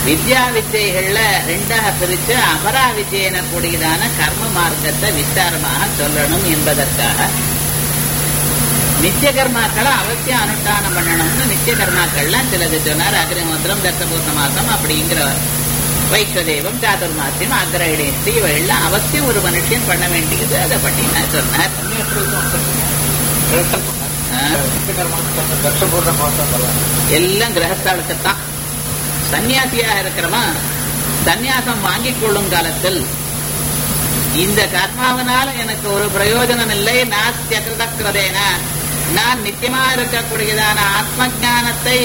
வித்யா வித்தைகள்ல ரெண்டாக பிரிச்சு அபரா வித்யை எனக்கூடியதான கர்ம மார்க்கத்தை விஸ்தாரமாக சொல்லணும் என்பதற்காக நித்திய கர்மாக்களை அவசியம் அனுஷ்டானம் பண்ணணும்னு நித்திய கர்மாக்கள்லாம் சிலது சொன்னார் அக்னிமோத்திரம் தர்த்தபூர்ண மாசம் அப்படிங்கிற வைஸ்வதேவம் சாதுர்மாசியம் அக்ரஹணேஸ்தி இவையெல்லாம் அவசியம் ஒரு மனுஷன் பண்ண வேண்டியது அதை பண்ணி நான் சொன்னார் ஆ, தர்ஷபூர்ண மாசம் சொல்லலாம் எல்லாம் கிரகஸ்தாளுக்குத்தான் சன்னியாசியாக இருக்கிறவன் சந்நியாசம் வாங்கிக் கொள்ளும் காலத்தில் இந்த கர்மாவனால எனக்கு ஒரு பிரயோஜனம் இல்லை நாஸ்திய கிருதக்கிரதேன நான் நித்தியமா இருக்கக்கூடியதான ஆத்ம ஞானத்தை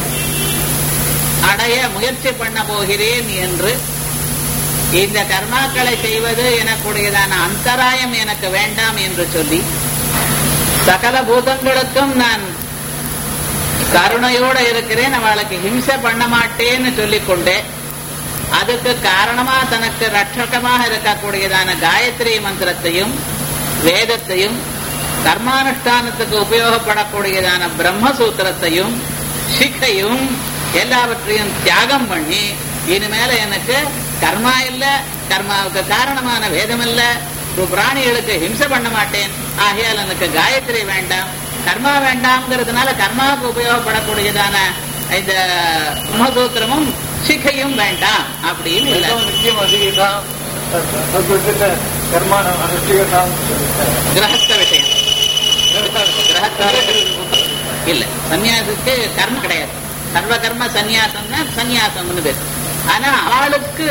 அடைய முயற்சி பண்ண போகிறேன் என்று இந்த கர்மாக்களை செய்வது எனக்கூடியதான அந்தராயம் எனக்கு வேண்டாம் என்று சொல்லி சகல பூதங்களுக்கும் நான் கருணையோட இருக்கிறேன் அவளுக்கு ஹிம்சை பண்ண மாட்டேன்னு சொல்லிக்கொண்டே அதுக்கு காரணமா தனக்கு ரட்சகமாக இருக்கக்கூடியதான காயத்ரி மந்திரத்தையும் வேதத்தையும் கர்மானுஷ்டானத்துக்கு உபயோகப்படக்கூடியதான பிரம்மசூத்திரத்தையும் சிக்கையும் எல்லாவற்றையும் தியாகம் பண்ணி இனிமேல எனக்கு கர்மா இல்ல கர்மாவுக்கு காரணமான வேதம் இல்ல ஒரு பிராணிகளுக்கு ஹிம்சை பண்ண மாட்டேன் ஆகையால் எனக்கு காயத்ரி வேண்டாம் கர்மா வேண்டாம்ங்கிறதுனால கர்மாவுக்கு உபயோகப்படக்கூடியதான இந்த பிரம்மசூத்திரமும் சிக்கையும் வேண்டாம் அப்படின்னு இல்ல ஏதோ நித்தியம் அதிகம் தத்விட்டு கர்மானம் அனுஷ்டிகதாம் கிரகஸ்த விஷயம் கிரகஸ்த இல்ல சன்னியாசத்துக்கு கர்மம் கிடையாது சர்வ கர்ம சந்நியாசம்னா சந்நியாசம்னு பேர் ஆனா அவளுக்கு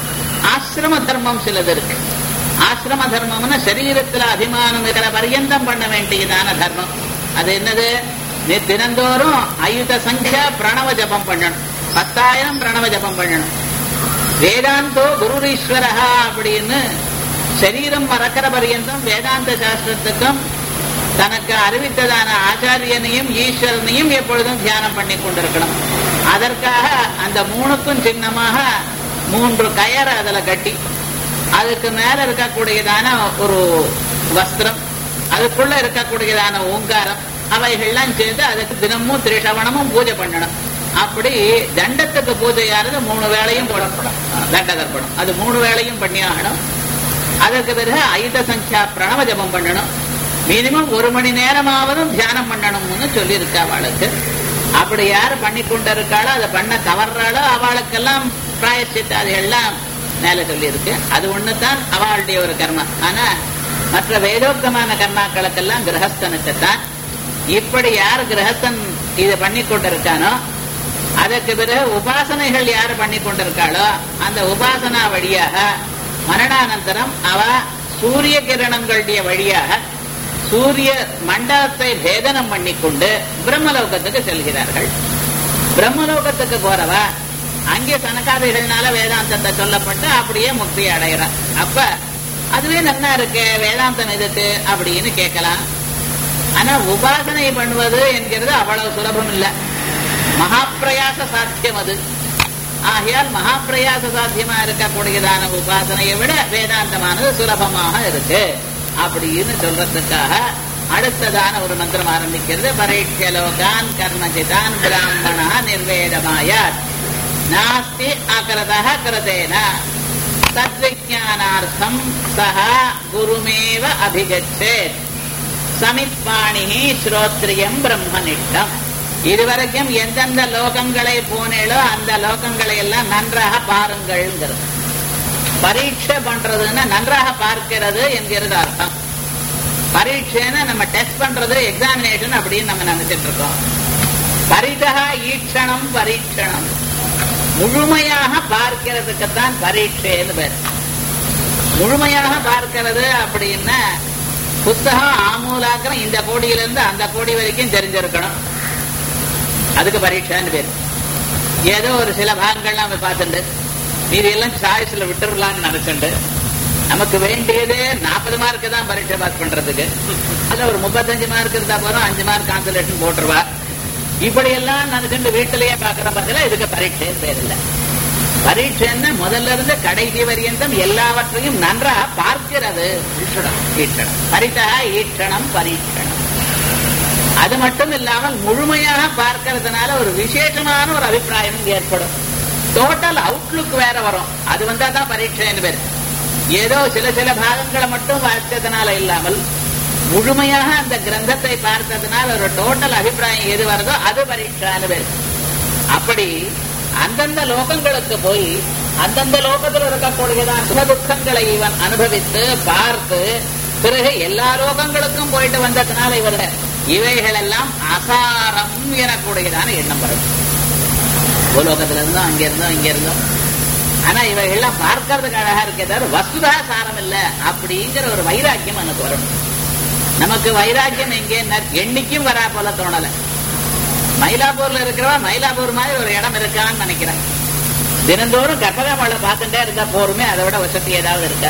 ஆசிரம தர்மம் சிலது இருக்கு ஆசிரம தர்மம்னா சரீரத்துல அபிமானம் இருக்கிற பர்யந்தம் பண்ண வேண்டியதான தர்மம் அது என்னது நீ தினந்தோறும் அயுத சங்கியா பிரணவ ஜபம் பண்ணணும் பத்தாயிரம் பிரணவ ஜபம் பண்ணணும் வேதாந்தோ குருரீஸ்வரஹா அப்படின்னு சரீரம் மறக்கிற பரியந்தம் வேதாந்த சாஸ்திரத்துக்கும் தனக்கு அறிவித்ததான ஆச்சாரியனையும் ஈஸ்வரனையும் எப்பொழுதும் தியானம் பண்ணி கொண்டிருக்கணும் அதற்காக அந்த மூணுக்கும் சின்னமாக மூன்று கயரை அதுல கட்டி அதுக்கு மேல இருக்கக்கூடியதான ஒரு வஸ்திரம் அதுக்குள்ள இருக்கக்கூடியதான ஓங்காரம் அவைகள்லாம் சேர்ந்து அதுக்கு தினமும் திரிஷவணமும் பூஜை பண்ணணும் அப்படி தண்டத்துக்கு பூஜையானது மூணு வேளையும் போடப்படும் தண்ட தர்ப்பணம் அது மூணு வேளையும் பண்ணி ஆகணும் அதற்கு பிறகு ஐத சங்கியா பிரணவ ஜபம் பண்ணணும் மினிமம் ஒரு மணி நேரமாவதும் தியானம் பண்ணணும்னு சொல்லியிருக்கா அவளுக்கு அப்படி யார் பண்ணி கொண்டிருக்காளோ அதை பண்ண தவறாளோ அவளுக்கெல்லாம் பிராயச்சித்தாதிகள்லாம் மேல சொல்லியிருக்கு அது ஒண்ணுதான் அவளுடைய ஒரு கர்மா ஆனா மற்ற வேதோக்தமான கர்மாக்களுக்கெல்லாம் கிரகஸ்தனுக்குத்தான் இப்படி யார் கிரகஸ்தன் இதை பண்ணி கொண்டிருக்கானோ அதற்கு பிறகு உபாசனைகள் யார் பண்ணி கொண்டிருக்காளோ அந்த உபாசனா வழியாக மரணானந்தரம் அவ சூரிய கிரணங்களுடைய வழியாக சூரிய மண்டலத்தை பேதனம் பண்ணிக்கொண்டு பிரம்மலோகத்துக்கு செல்கிறார்கள் பிரம்மலோகத்துக்கு போறவ அங்கே சனகாதிகள்னால வேதாந்தத்தை சொல்லப்பட்டு அப்படியே முக்தி அடைகிறார் அப்ப அதுவே நல்லா இருக்கு வேதாந்தம் எதுக்கு அப்படின்னு கேட்கலாம் ஆனா உபாசனை பண்ணுவது என்கிறது அவ்வளவு சுலபம் இல்ல மகாப்பிரயாச சாத்தியம் அது ஆகையால் மகாப்பிரயாச சாத்தியமா இருக்கக்கூடியதான உபாசனையை விட வேதாந்தமானது சுலபமாக இருக்கு அப்படின்னு சொல்றதுக்காக அடுத்ததான ஒரு மந்திரம் ஆரம்பிக்கிறது பரீட்சலோகான் கர்மஜிதான் பிராமணா நிர்வேதமாயாத் நாஸ்தி அகிருதா கிருதேன தத்விஜானார்த்தம் சக குருமேவ அபிகச்சேத் சமித்வாணிஹி ஸ்ரோத்ரியம் பிரம்மனிஷ்டம் இதுவரைக்கும் எந்தெந்த லோகங்களை போனேளோ அந்த லோகங்களை எல்லாம் நன்றாக பாருங்கள்ங்கிறது பரீட்சை பண்றதுன்னா நன்றாக பார்க்கிறது என்கிறது அர்த்தம் பரீட்சைன்னு நம்ம டெஸ்ட் பண்றது எக்ஸாமினேஷன் அப்படின்னு நம்ம நினைச்சிட்டு இருக்கோம் பரிதா ஈட்சணம் பரீட்சணம் முழுமையாக பார்க்கிறதுக்குத்தான் பரீட்சைன்னு பேர் முழுமையாக பார்க்கிறது அப்படின்னா புஸ்தகம் ஆமூலாக்கிரம் இந்த கோடியிலிருந்து அந்த கோடி வரைக்கும் தெரிஞ்சிருக்கணும் அதுக்கு பரீட்சைன்னு பேர் ஏதோ ஒரு சில பாகங்கள்லாம் நம்ம பார்த்துட்டு மீதி எல்லாம் சாய்ஸ்ல விட்டுறலாம்னு நினைச்சுண்டு நமக்கு வேண்டியது நாற்பது மார்க்கு தான் பரீட்சை பாஸ் பண்றதுக்கு அதுல ஒரு முப்பத்தஞ்சு மார்க் இருந்தா போதும் அஞ்சு மார்க் கான்சலேஷன் போட்டுருவா இப்படி எல்லாம் நினைச்சுட்டு வீட்டிலேயே பாக்குற பத்தில இதுக்கு பரீட்சை பேர் இல்லை பரீட்சைன்னு முதல்ல இருந்து கடைசி வரியந்தம் எல்லாவற்றையும் நன்றாக பார்க்கிறது ஈட்டணம் ஈட்டணம் பரிதா ஈட்டணம் பரீட்சணம் அது மட்டும் இல்லாமல் முழுமையாக பார்க்கறதுனால ஒரு விசேஷமான ஒரு அபிப்பிராயம் ஏற்படும் டோட்டல் அவுட்லுக் வேற வரும் அது வந்தா தான் பரீட்சைன்னு பேர் ஏதோ சில சில பாகங்களை மட்டும் பார்த்ததுனால இல்லாமல் முழுமையாக அந்த கிரந்தத்தை பார்த்ததுனால ஒரு டோட்டல் அபிப்பிராயம் எது வருதோ அது பரீட்சான்னு பேர் அப்படி அந்தந்த லோகங்களுக்கு போய் அந்தந்த லோகத்தில் இருக்கக்கூடியதான் சுக துக்கங்களை இவன் அனுபவித்து பார்த்து பிறகு எல்லா லோகங்களுக்கும் போயிட்டு வந்ததுனால இவர் இவைகள் எல்லாம் அசாரம் எனக்கூடியதான எண்ணம் வரும் பூலோகத்துல இருந்தோம் அங்க இருந்தோம் இங்க இருந்தோம் ஆனா இவைகள்லாம் பார்க்கறதுக்கு அழகா இருக்கே தவிர வசுதா சாரம் இல்ல அப்படிங்கிற ஒரு வைராக்கியம் எனக்கு வரணும் நமக்கு வைராக்கியம் எங்கே என்னைக்கும் வரா போல தோணல மயிலாப்பூர்ல இருக்கிறவா மயிலாப்பூர் மாதிரி ஒரு இடம் இருக்கான்னு நினைக்கிறேன் தினந்தோறும் கற்பகமலை பார்த்துட்டே இருந்தா போருமே அதை விட வசதி ஏதாவது இருக்கா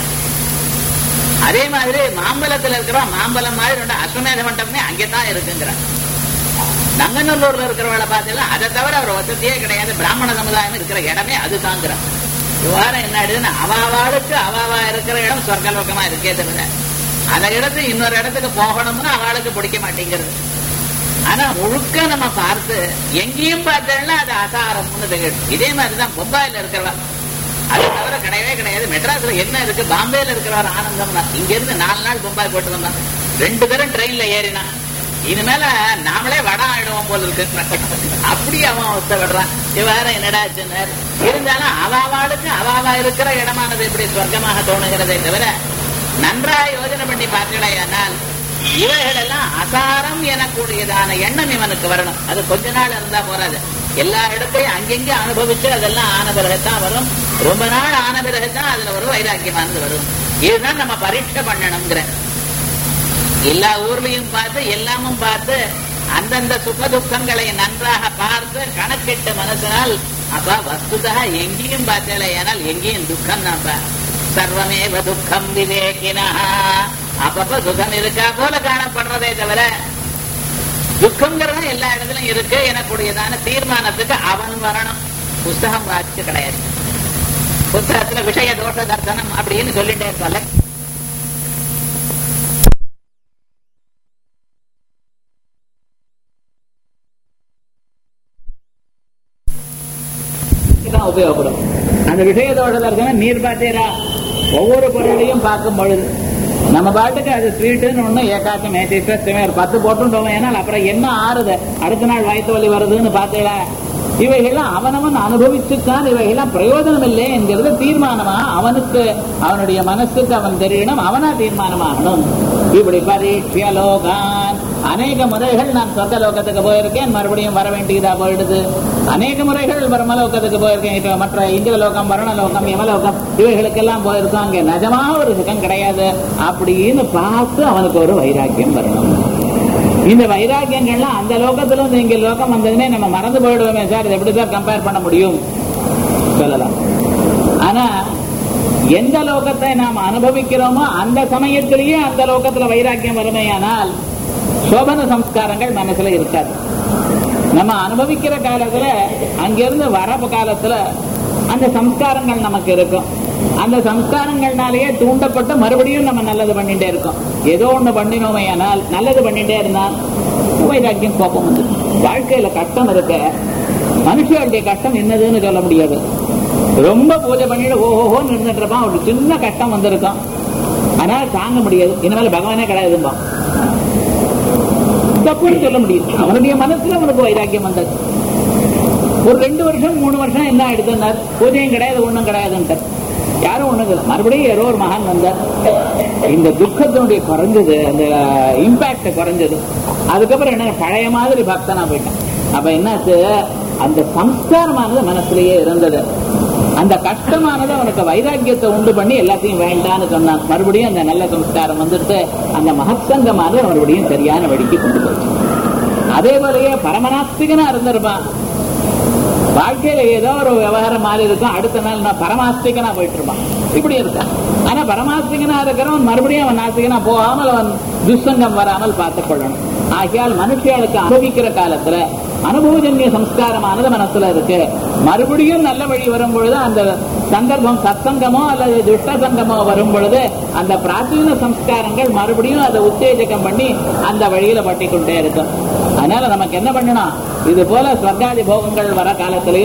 அதே மாதிரி மாம்பழத்துல இருக்கிறவா மாம்பழம் மாதிரி ரெண்டு அஸ்வமேத மண்டபமே அங்கேதான் இருக்குங்கிறான் நங்கநல்லூர்ல இருக்கிறவளை பார்த்தீங்கன்னா அதை தவிர ஒரு வசதியே கிடையாது பிராமண சமுதாயம் இருக்கிற இடமே அது தாங்கிறான் விவகாரம் என்ன ஆயிடுதுன்னா அவாவாளுக்கு அவாவா இருக்கிற இடம் சொர்க்கலோகமா இருக்கே தவிர அந்த இடத்து இன்னொரு இடத்துக்கு போகணும்னு அவளுக்கு பிடிக்க மாட்டேங்கிறது ஆனா முழுக்க நம்ம பார்த்து எங்கேயும் பார்த்தோம்னா அது அசாரம்னு திகழும் இதே மாதிரிதான் பொம்பாயில இருக்கிறவா அது தவிர கிடையவே கிடையாது மெட்ராஸ்ல என்ன இருக்கு பாம்பேல இருக்கிறவர் ஆனந்தம் இங்க இருந்து நாலு நாள் பொம்பாய் போட்டு வந்தான் ரெண்டு பேரும் ட்ரெயின்ல ஏறினா இனிமேல நாமளே வடம் ஆயிடுவோம் போல இருக்கு அப்படி அவன் அவஸ்தப்படுறான் வேற என்னடா சொன்னார் இருந்தாலும் அவாவாளுக்கு அவாவா இருக்கிற இடமானது எப்படி சொர்க்கமாக தோணுகிறதே தவிர நன்றாக யோஜனை பண்ணி பார்த்தீங்களேயானால் இவைகள் எல்லாம் அசாரம் எனக்கூடியதான எண்ணம் இவனுக்கு வரணும் அது கொஞ்ச நாள் இருந்தா போறாது எல்லா இடத்தையும் அங்கெங்க அனுபவிச்சு அதெல்லாம் ஆன பிறகுதான் வரும் ரொம்ப நாள் ஆன பிறகுதான் அதுல ஒரு வைராக்கியமானது வரும் இதுதான் நம்ம பரீட்சை பண்ணணுங்கிற எல்லா ஊர்லயும் பார்த்து எல்லாமும் பார்த்து அந்தந்த சுக துக்கங்களை நன்றாக பார்த்து கணக்கிட்டு மனசினால் அப்ப வஸ்துதா எங்கேயும் பார்த்தேன் ஏனால் எங்கேயும் துக்கம் தான் சர்வமேவ துக்கம் விவேகினா அப்பப்ப சுகம் இருக்கா போல காணப்படுறதே தவிர துக்கங்கிறது எல்லா இடத்துலயும் இருக்கு எனக்கூடியதான தீர்மானத்துக்கு அவன் வரணும் புஸ்தகம் வாசிச்சு கிடையாது புத்தகத்துல விஷய தோஷ தர்சனம் அப்படின்னு சொல்லிட்டே இருப்பாங்க தான் உபயோகப்படும் அந்த விஷயத்தோட இருக்கணும் நீர் பார்த்தீரா ஒவ்வொரு பொருளையும் பார்க்கும் பொழுது நம்ம பாட்டுக்கு அது ஸ்வீட்டுன்னு ஒண்ணு ஏக்காக்கம் ஏற்றிமே ஒரு பத்து போட்டுட்டோம் ஏன்னா அப்புறம் என்ன ஆறுது அடுத்த நாள் வயிற்று வலி வருதுன்னு பார்த்தீங்களா இவைகள்லாம் அவனவன் அனுபவிச்சுத்தான் இவைகள்லாம் பிரயோஜனம் இல்லை என்கிறது தீர்மானமா அவனுக்கு அவனுடைய மனசுக்கு அவன் தெரியணும் அவனா தீர்மானமாகணும் இப்படி பரீட்சிய லோகான் அநேக முறைகள் நான் சொந்த லோகத்துக்கு போயிருக்கேன் மறுபடியும் வர வேண்டியதா போயிடுது அநேக முறைகள் பிரம்மலோகத்துக்கு போயிருக்கேன் இப்ப மற்ற இந்திய லோகம் வருணலோகம் யமலோகம் இவைகளுக்கெல்லாம் போயிருக்கோம் அங்க நிஜமா ஒரு சுகம் கிடையாது அப்படின்னு பார்த்து அவனுக்கு ஒரு வைராக்கியம் வரணும் இந்த வைராக்கியங்கள்லாம் அந்த லோகத்துல இருந்து இங்க லோகம் வந்ததுமே நம்ம மறந்து போயிடுவோமே சார் இதை எப்படி சார் கம்பேர் பண்ண முடியும் சொல்லலாம் ஆனா எந்த லோகத்தை நாம் அனுபவிக்கிறோமோ அந்த சமயத்திலேயே அந்த லோகத்துல வைராக்கியம் வறுமையானால் சோபன சம்ஸ்காரங்கள் மனசுல இருக்காது நம்ம அனுபவிக்கிற காலத்துல அங்கிருந்து வரப்பு காலத்துல அந்த சம்ஸ்காரங்கள் நமக்கு இருக்கும் அந்த சம்ஸ்காரங்கள்னாலேயே தூண்டப்பட்டு மறுபடியும் நம்ம நல்லது பண்ணிட்டே இருக்கோம் ஏதோ ஒண்ணு பண்ணினோமே ஆனால் நல்லது பண்ணிட்டே இருந்தால் வைராக்கியம் கோபம் வந்து வாழ்க்கையில கஷ்டம் இருக்க மனுஷனுடைய கஷ்டம் என்னதுன்னு சொல்ல முடியாது ரொம்ப பூஜை பண்ணிட்டு ஓஹோன்னு இருந்துட்டு இருப்பான் ஒரு சின்ன கஷ்டம் வந்திருக்கும் அதனால தாங்க முடியாது இனிமேல் பகவானே கிடையாதும்பா தப்புன்னு சொல்ல முடியும் அவனுடைய மனசுல அவனுக்கு வைராக்கியம் வந்தது ஒரு ரெண்டு வருஷம் மூணு வருஷம் என்ன ஆயிடுதுன்னார் பூஜையும் கிடையாது ஒண்ணும் கிடையாதுன்ட்டார் யாரும் ஒண்ணுங்க மறுபடியும் யாரோ ஒரு மகான் வந்தார் இந்த துக்கத்தினுடைய குறைஞ்சது அந்த இம்பாக்ட் குறைஞ்சது அதுக்கப்புறம் என்ன பழைய மாதிரி பக்தனா போயிட்டேன் அப்ப என்னாச்சு அந்த சம்ஸ்காரமானது மனசுலயே இருந்தது அந்த கஷ்டமானது அவனுக்கு வைராக்கியத்தை உண்டு பண்ணி எல்லாத்தையும் வேண்டான்னு சொன்னான் மறுபடியும் அந்த நல்ல சம்ஸ்காரம் வந்துட்டு அந்த மகத்சங்கமானது மறுபடியும் சரியான வழிக்கு கொண்டு போச்சு அதே போலயே பரமநாஸ்திகனா இருந்திருப்பான் வாழ்க்கையில ஏதோ ஒரு விவகாரம் மாறி இருக்கும் அடுத்த நாள் நான் பரமாஸ்திகனா போயிட்டு இருப்பான் இப்படி இருக்கான் ஆனா பரமாஸ்திகனா இருக்கிறவன் மறுபடியும் அவன் நாஸ்திகனா போகாமல் அவன் துஷ்சங்கம் வராமல் பார்த்துக் கொள்ளணும் ஆகையால் மனுஷியாளுக்கு அனுபவிக்கிற காலத்துல அனுபவஜன்ய சம்ஸ்காரமானது மனசுல இருக்கு மறுபடியும் நல்ல வழி வரும் பொழுது அந்த சந்தர்ப்பம் சத்சங்கமோ அல்லது துஷ்ட சங்கமோ வரும் பொழுது அந்த பிராச்சீன சம்ஸ்காரங்கள் மறுபடியும் அதை உத்தேஜகம் பண்ணி அந்த வழியில பட்டி கொண்டே இருக்கும் அதனால நமக்கு என்ன பண்ணணும் இது போல ஸ்வர்காதி போகங்கள் வர காலத்திலேயோ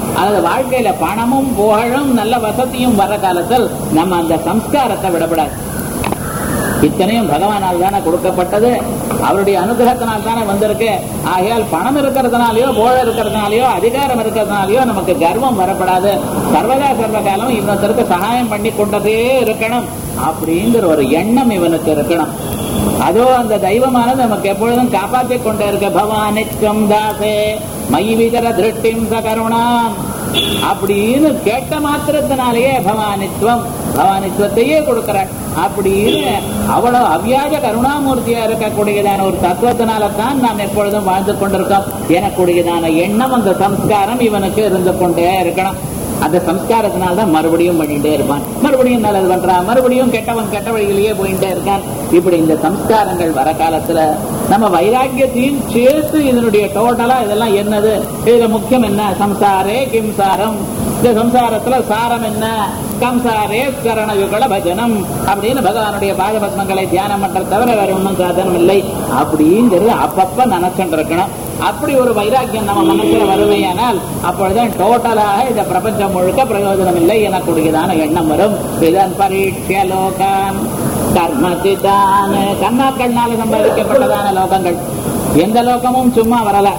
அதாவது வாழ்க்கையில பணமும் புகழும் நல்ல வசதியும் வர காலத்தில் நம்ம அந்த சம்ஸ்காரத்தை விடப்படாது இத்தனையும் பகவானால் தானே கொடுக்கப்பட்டது அவருடைய அனுகிரகத்தினால் தானே வந்திருக்கு ஆகையால் பணம் இருக்கிறதுனாலயோ புகழ் இருக்கிறதுனாலயோ அதிகாரம் இருக்கிறதுனாலயோ நமக்கு கர்வம் வரப்படாது சர்வதா சர்வகாலம் இன்னொருத்தருக்கு சகாயம் பண்ணி கொண்டதே இருக்கணும் அப்படிங்கிற ஒரு எண்ணம் இவனுக்கு இருக்கணும் அதோ அந்த தெய்வமானது நமக்கு எப்பொழுதும் காப்பாற்றி கொண்டே இருக்க பவானித்யம் தாசே மயி விதர திருஷ்டிம் ச கருணாம் அப்படின்னு கேட்ட மாத்திரத்தினாலேயே பவானித்துவம் பவானித்துவத்தையே கொடுக்கிறாள் அப்படின்னு அவ்வளவு அவ்வியாஜ கருணாமூர்த்தியா இருக்கக்கூடியதான ஒரு தத்துவத்தினால தான் நாம் எப்பொழுதும் வாழ்ந்து கொண்டிருக்கோம் எனக்கூடியதான எண்ணம் அந்த சம்ஸ்காரம் இவனுக்கு இருந்து கொண்டே இருக்கணும் அந்த சம்ஸ்காரத்தினால தான் மறுபடியும் பண்ணிட்டே இருப்பான் மறுபடியும் நல்லது பண்றான் மறுபடியும் கெட்டவன் கெட்ட வழியிலேயே போயிட்டே இருக்கான் இப்படி இந்த சம்ஸ்காரங்கள் வர காலத்துல நம்ம வைராக்கியத்தையும் சேர்த்து இதனுடைய டோட்டலா இதெல்லாம் என்னது இதுல முக்கியம் என்ன சம்சாரே கிம்சாரம் இந்த சம்சாரத்துல சாரம் என்ன கம்சாரே சரண யுகல பஜனம் அப்படின்னு பகவானுடைய பாதபத்மங்களை தியானம் பண்றது தவிர வேற ஒன்றும் சாதனம் இல்லை அப்படிங்கிறது அப்பப்ப நினைச்சுட்டு இருக்கணும் அப்படி ஒரு வைராக்கியம் நம்ம மனசுல வருமையானால் அப்பொழுதுதான் டோட்டலாக இந்த பிரபஞ்சம் முழுக்க பிரயோஜனம் இல்லை எனக்கூடியதான எண்ணம் வரும் இதன் பரீட்ச லோகம் கர்மசிதான் கண்ணாக்கள்னால சம்பாதிக்கப்பட்டதான லோகங்கள் எந்த லோகமும் சும்மா வரல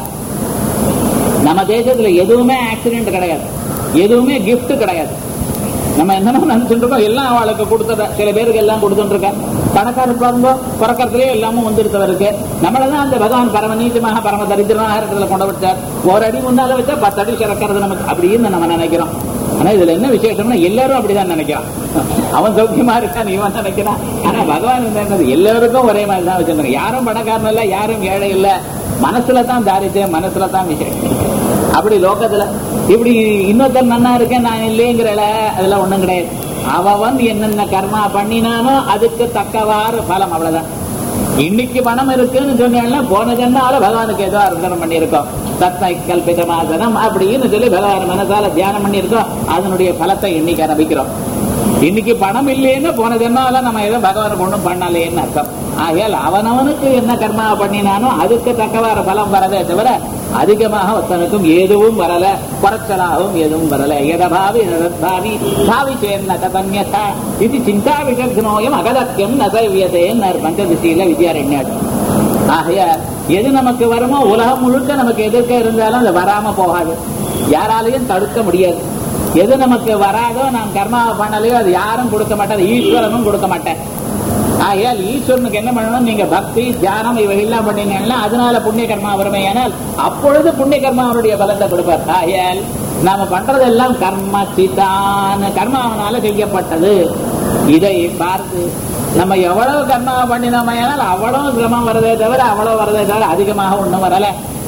நம்ம தேசத்துல எதுவுமே ஆக்சிடென்ட் கிடையாது எதுவுமே gift கிடையாது நம்ம என்னமோ நினைச்சுட்டு இருக்கோம் எல்லாம் அவளுக்கு கொடுத்தத சில பேருக்கு எல்லாம் கொடுத்துட்டு இருக்கேன் பணக்காரர் பாருங்க பிறக்கிறதுலயே எல்லாமும் வந்துருத்தவருக்கு நம்மளதான் அந்த பகவான் பரம நீச்சமாக பரம தரித்திரமாக இருக்கிறதுல கொண்டு வச்சார் ஒரு அடி முன்னால வச்சா பத்து அடி சிறக்கிறது நமக்கு அப்படின்னு நம்ம நினைக்கிறோம் ஆனா இதுல என்ன விசேஷம்னா எல்லாரும் அப்படிதான் நினைக்கிறான் அவன் சௌக்கியமா இருக்கான் இவன் நினைக்கிறான் ஆனா பகவான் என்ன என்னது எல்லாருக்கும் ஒரே மாதிரி தான் வச்சிருந்தாங்க யாரும் பணக்காரன் இல்ல யாரும் ஏழை இல்ல மனசுல தான் தாரித்தேன் மனசுல தான் விசேஷம் அப்படி லோகத்துல இப்படி இன்னொருத்தர் நன்னா இருக்கேன் நான் இல்லைங்கிறல அதெல்லாம் ஒண்ணும் கிடையாது அவ வந்து என்னென்ன கர்மா பண்ணினானோ அதுக்கு தக்கவாறு பலம் அவ்வளவுதான் இன்னைக்கு பணம் இருக்குன்னு சொன்னா போன ஜென்மால பகவானுக்கு ஏதோ அர்ப்பணம் பண்ணியிருக்கோம் தத்மை கல்பிதமாசனம் அப்படின்னு சொல்லி பகவான் மனசால தியானம் பண்ணியிருக்கோம் அதனுடைய பலத்தை இன்னைக்கு அனுபவிக்கிறோம் இன்னைக்கு பணம் இல்லைன்னு போன ஜென்மாவில நம்ம ஏதோ பகவானுக்கு ஒண்ணும் பண்ணலையேன்னு அர்த்தம் ஆகையால் அவனவனுக்கு என்ன கர்மா பண்ணினானோ அதுக்கு தக்கவாறு பலம் வரதே தவிர அதிகமாக ஒருத்தனுக்கும் எதுவும் வரல குறைச்சலாகவும் எதுவும் வரல எதபாவி நரத்பாவி பாவி சேர்ந்த கதன்யதா இது சிந்தா விசக்னோயம் அகதத்தியம் நசவியதேன்னு பஞ்சதிசையில வித்யாரண்யாடு ஆகையால் எது நமக்கு வருமோ உலகம் முழுக்க நமக்கு எதிர்க்க இருந்தாலும் அது வராம போகாது யாராலையும் தடுக்க முடியாது எது நமக்கு வராதோ நாம் கர்மாவை பண்ணலையோ அது யாரும் கொடுக்க மாட்டாது ஈஸ்வரனும் கொடுக்க மாட்டேன் ஆகையால் ஈஸ்வரனுக்கு என்ன பண்ணணும் நீங்க பக்தி தியானம் இவையெல்லாம் பண்ணீங்கன்னா அதனால புண்ணிய கர்மா வருமே ஆனால் அப்பொழுது புண்ணிய கர்மா அவருடைய பலத்தை கொடுப்பார் ஆகையால் நாம பண்றதெல்லாம் கர்ம சிதான் கர்மாவனால செய்யப்பட்டது இதை பார்த்து நம்ம எவ்வளவு கர்மா பண்ணினோமையானால் அவ்வளவு சிரமம் வரதே தவிர அவ்வளவு வரதே தவிர அதிகமாக ஒண்ணும் வரல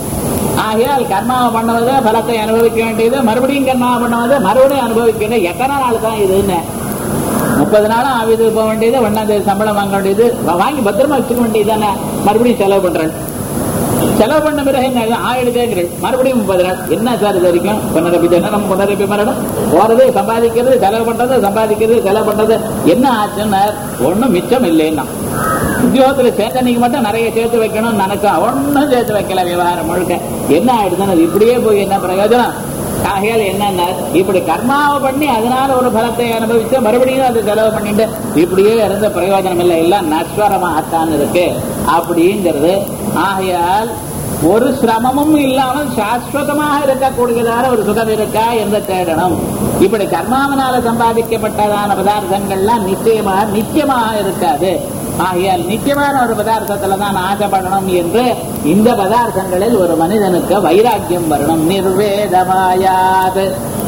ஆகையால் கர்மாவை பண்ணுவது பலத்தை அனுபவிக்க வேண்டியது மறுபடியும் கர்மாவை பண்ணுவது மறுபடியும் அனுபவிக்க வேண்டியது எத்தனை நாள் தான் இதுன்னு முப்பது நாளும் ஆவிது போக வேண்டியது ஒன்னாம் தேதி சம்பளம் வாங்க வேண்டியது வாங்கி பத்திரமா வச்சுக்க வேண்டியது தானே மறுபடியும் செலவு பண்றேன் செலவு பண்ண பிறகு என்ன ஆயிடுதேங்கிறேன் மறுபடியும் முப்பது நாள் என்ன சார் இது வரைக்கும் புனரபி ஜனனம் புனரபி மரணம் போறது சம்பாதிக்கிறது செலவு பண்றது சம்பாதிக்கிறது செலவு பண்றது என்ன ஆச்சுன்னா ஒண்ணும் மிச்சம் இல்லைன்னா உத்தியோகத்துல சேர்த்தன்னைக்கு மட்டும் நிறைய சேர்த்து வைக்கணும்னு நினைச்சா ஒன்னும் சேர்த்து வைக்கல விவகாரம் முழுக்க என்ன ஆயிடுதுன்னு அது இப்படியே போய் என்ன பிரயோஜனம் ஆகையால் என்னன்னா இப்படி கர்மாவை பண்ணி அதனால ஒரு பலத்தை அனுபவிச்சு மறுபடியும் அது செலவு பண்ணிட்டு இப்படியே இருந்த பிரயோஜனம் இல்லை எல்லாம் நஸ்வரமாகத்தான் இருக்கு அப்படிங்கிறது ஆகையால் ஒரு சிரமமும் இல்லாமல் சாஸ்வதமாக இருக்கக்கூடியதான ஒரு சுகம் இருக்கா என்று தேடணும் இப்படி கர்மாவனால சம்பாதிக்கப்பட்டதான பதார்த்தங்கள்லாம் நிச்சயமாக நிச்சயமாக இருக்காது ஆகையால் நிச்சயமான ஒரு பதார்த்தத்துல தான் ஆசைப்படணும் என்று இந்த பதார்த்தங்களில் ஒரு மனிதனுக்கு வைராக்கியம் வரணும் நிர்வேதமாயாது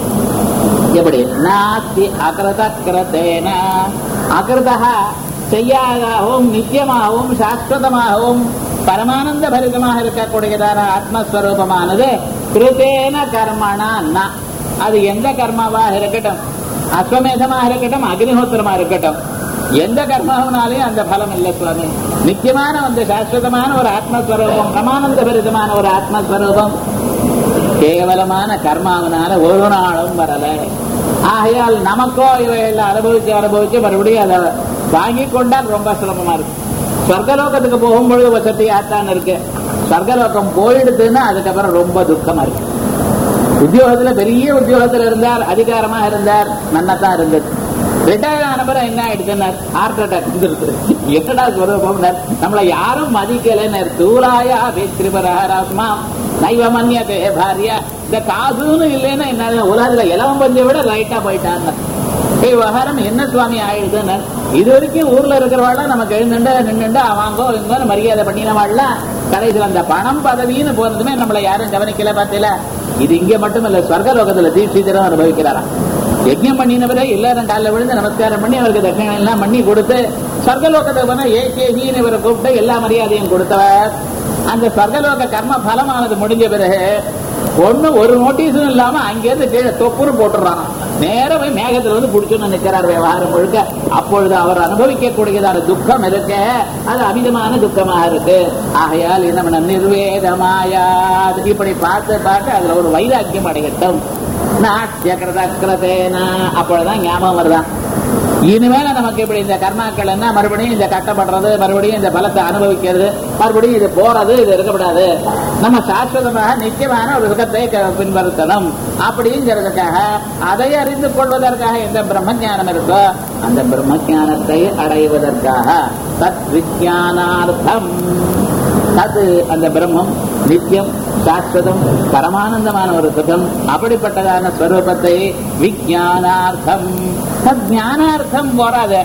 எப்படி நாஸ்தி அகிருத கிருத்தேன அகிருதா செய்யாதாகவும் நித்தியமாகவும் சாஸ்வதமாகவும் பரமானந்த பரிதமாக இருக்கக்கூடியதான ஆத்மஸ்வரூபமானது கிருத்தேன கர்மனா ந அது எந்த கர்மாவாக இருக்கட்டும் அஸ்வமேதமாக இருக்கட்டும் அக்னிஹோத்திரமா இருக்கட்டும் எந்த கர்மாவினாலையும் அந்த பலம் இல்லை சுவாமி நித்தியமான அந்த சாஸ்வதமான ஒரு ஆத்மஸ்வரூபம் பிரமானந்த பரிதமான ஒரு ஆத்மஸ்வரூபம் கேவலமான கர்மாவினால ஒரு நாளும் வரல ஆகையால் நமக்கோ இவையெல்லாம் அனுபவிச்சு அனுபவிச்சு மறுபடியும் அதை வாங்கி கொண்டால் ரொம்ப சிரமமா இருக்கு சொர்க்கலோகத்துக்கு போகும்பொழுது வசதியாத்தான் இருக்கு சொர்க்கலோகம் போயிடுதுன்னா அதுக்கப்புறம் ரொம்ப துக்கமா இருக்கு உத்தியோகத்துல பெரிய உத்தியோகத்துல இருந்தார் அதிகாரமா இருந்தார் நன்னதான் இருந்தது ரிட்டையர் ஆன பிறகு என்ன ஆயிடுச்சுன்னார் ஹார்ட் அட்டாக் வந்துருக்கு என்னடா சொல்றார் நம்மளை யாரும் மதிக்கலைன்னார் தூராயா வேத்திரிபரஹராஸ்மா நைவ மன்னியதே பாரியா இந்த காசுன்னு இல்லைன்னா என்ன உலகத்துல இலவம் பஞ்சை விட லைட்டா போயிட்டாங்க ஏய் விவகாரம் என்ன சுவாமி ஆயிடுதுன்னு இது வரைக்கும் ஊர்ல இருக்கிறவாள்லாம் நமக்கு எழுந்துண்டு நின்றுண்டு வாங்கோ இங்க மரியாதை பண்ணினவாள்லாம் கடைசியில் அந்த பணம் பதவின்னு போனதுமே நம்மளை யாரும் கவனிக்கல பார்த்தீங்களா இது இங்க மட்டும் இல்ல ஸ்வர்கலோகத்துல தீட்சிதரம் அனுபவிக்கிறாராம் யஜ்யம் பண்ணினவரே எல்லாரும் காலில் விழுந்து நமஸ்காரம் பண்ணி அவருக்கு தட்சிணம் எல்லாம் பண்ணி கொடுத்து ஸ்வர்கலோகத்துக்கு போனா ஏகேகின்னு இவரை கூப்பிட்டு எல்லா மரியாதையும் கொடுத்தவர் அந்த ஸ்வர்கலோக கர்ம பலமானது முடிஞ்ச பிறகு ஒண்ணு ஒரு நோட்டீஸும் இல்லாம அங்கிருந்து கீழே தொப்புன்னு போட்டுறான் நேர போய் மேகத்துல வந்து புடிச்சுன்னு நிக்கிறார் விவகாரம் முழுக்க அப்பொழுது அவர் அனுபவிக்க கூடியதான துக்கம் இருக்கு அது அமிதமான துக்கமாக இருக்கு ஆகையால் என்ன நிர்வேதமாயா இப்படி பார்த்து பார்த்து அதுல ஒரு வைராக்கியம் அடையட்டும் நாட்டியகிருதேனா அப்பொழுதுதான் ஞாபகம் வருதான் இனிமேல நமக்கு இப்படி இந்த கர்மாக்கள் என்ன மறுபடியும் இந்த கட்டப்படுறது மறுபடியும் இந்த பலத்தை அனுபவிக்கிறது மறுபடியும் இது போறது இது இருக்கக்கூடாது நம்ம சாஸ்வதமாக நிச்சயமான ஒரு சுகத்தை க- பின்பற்றணும் அப்படிங்கிறதுக்காக அதை அறிந்து கொள்வதற்காக எந்த பிரம்ம ஞானம் இருக்கோ அந்த பிரம்ம ஞானத்தை அடைவதற்காக தத் விஜயானார்த்தம் அது அந்த பிரம்மம் நித்தியம் சாஸ்வதம் பரமானந்தமான ஒரு சுகம் அப்படிப்பட்டதான ஸ்வரூபத்தை விஜயானார்த்தம் தத் ஞானார்த்தம் போறாது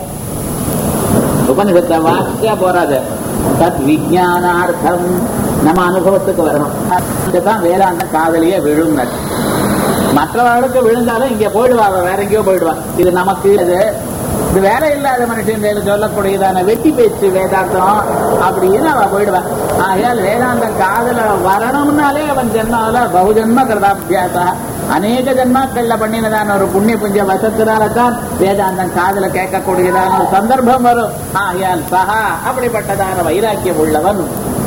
உபனிஷத்தை வாசிச்சா போறாது தத் விஜயானார்த்தம் நம்ம அனுபவத்துக்கு வரணும் இதுதான் வேதாந்த காதலியே விழுங்கள் மற்றவர்களுக்கு விழுந்தாலும் இங்க போயிடுவாங்க வேற எங்கேயோ போயிடுவான் இது நமக்கு இது இது வேற இல்லாத மனுஷன் சொல்லக்கூடியதான வெட்டி பேச்சு வேதாந்தம் அப்படின்னு அவன் போயிடுவான் ஆகையால் வேதாந்தம் காதல வரணும்னாலே அவன் ஜென்மாவில பகுஜன்ம கிருதாபியாசா அநேக ஜென்மாக்கள்ல பண்ணினதான ஒரு புண்ணிய புஞ்ச வசத்தினால்தான் வேதாந்தம் காதல கேட்கக்கூடியதான ஒரு சந்தர்ப்பம் வரும் ஆகையால் சஹா அப்படிப்பட்டதான வைராக்கியம் உள்ளவன்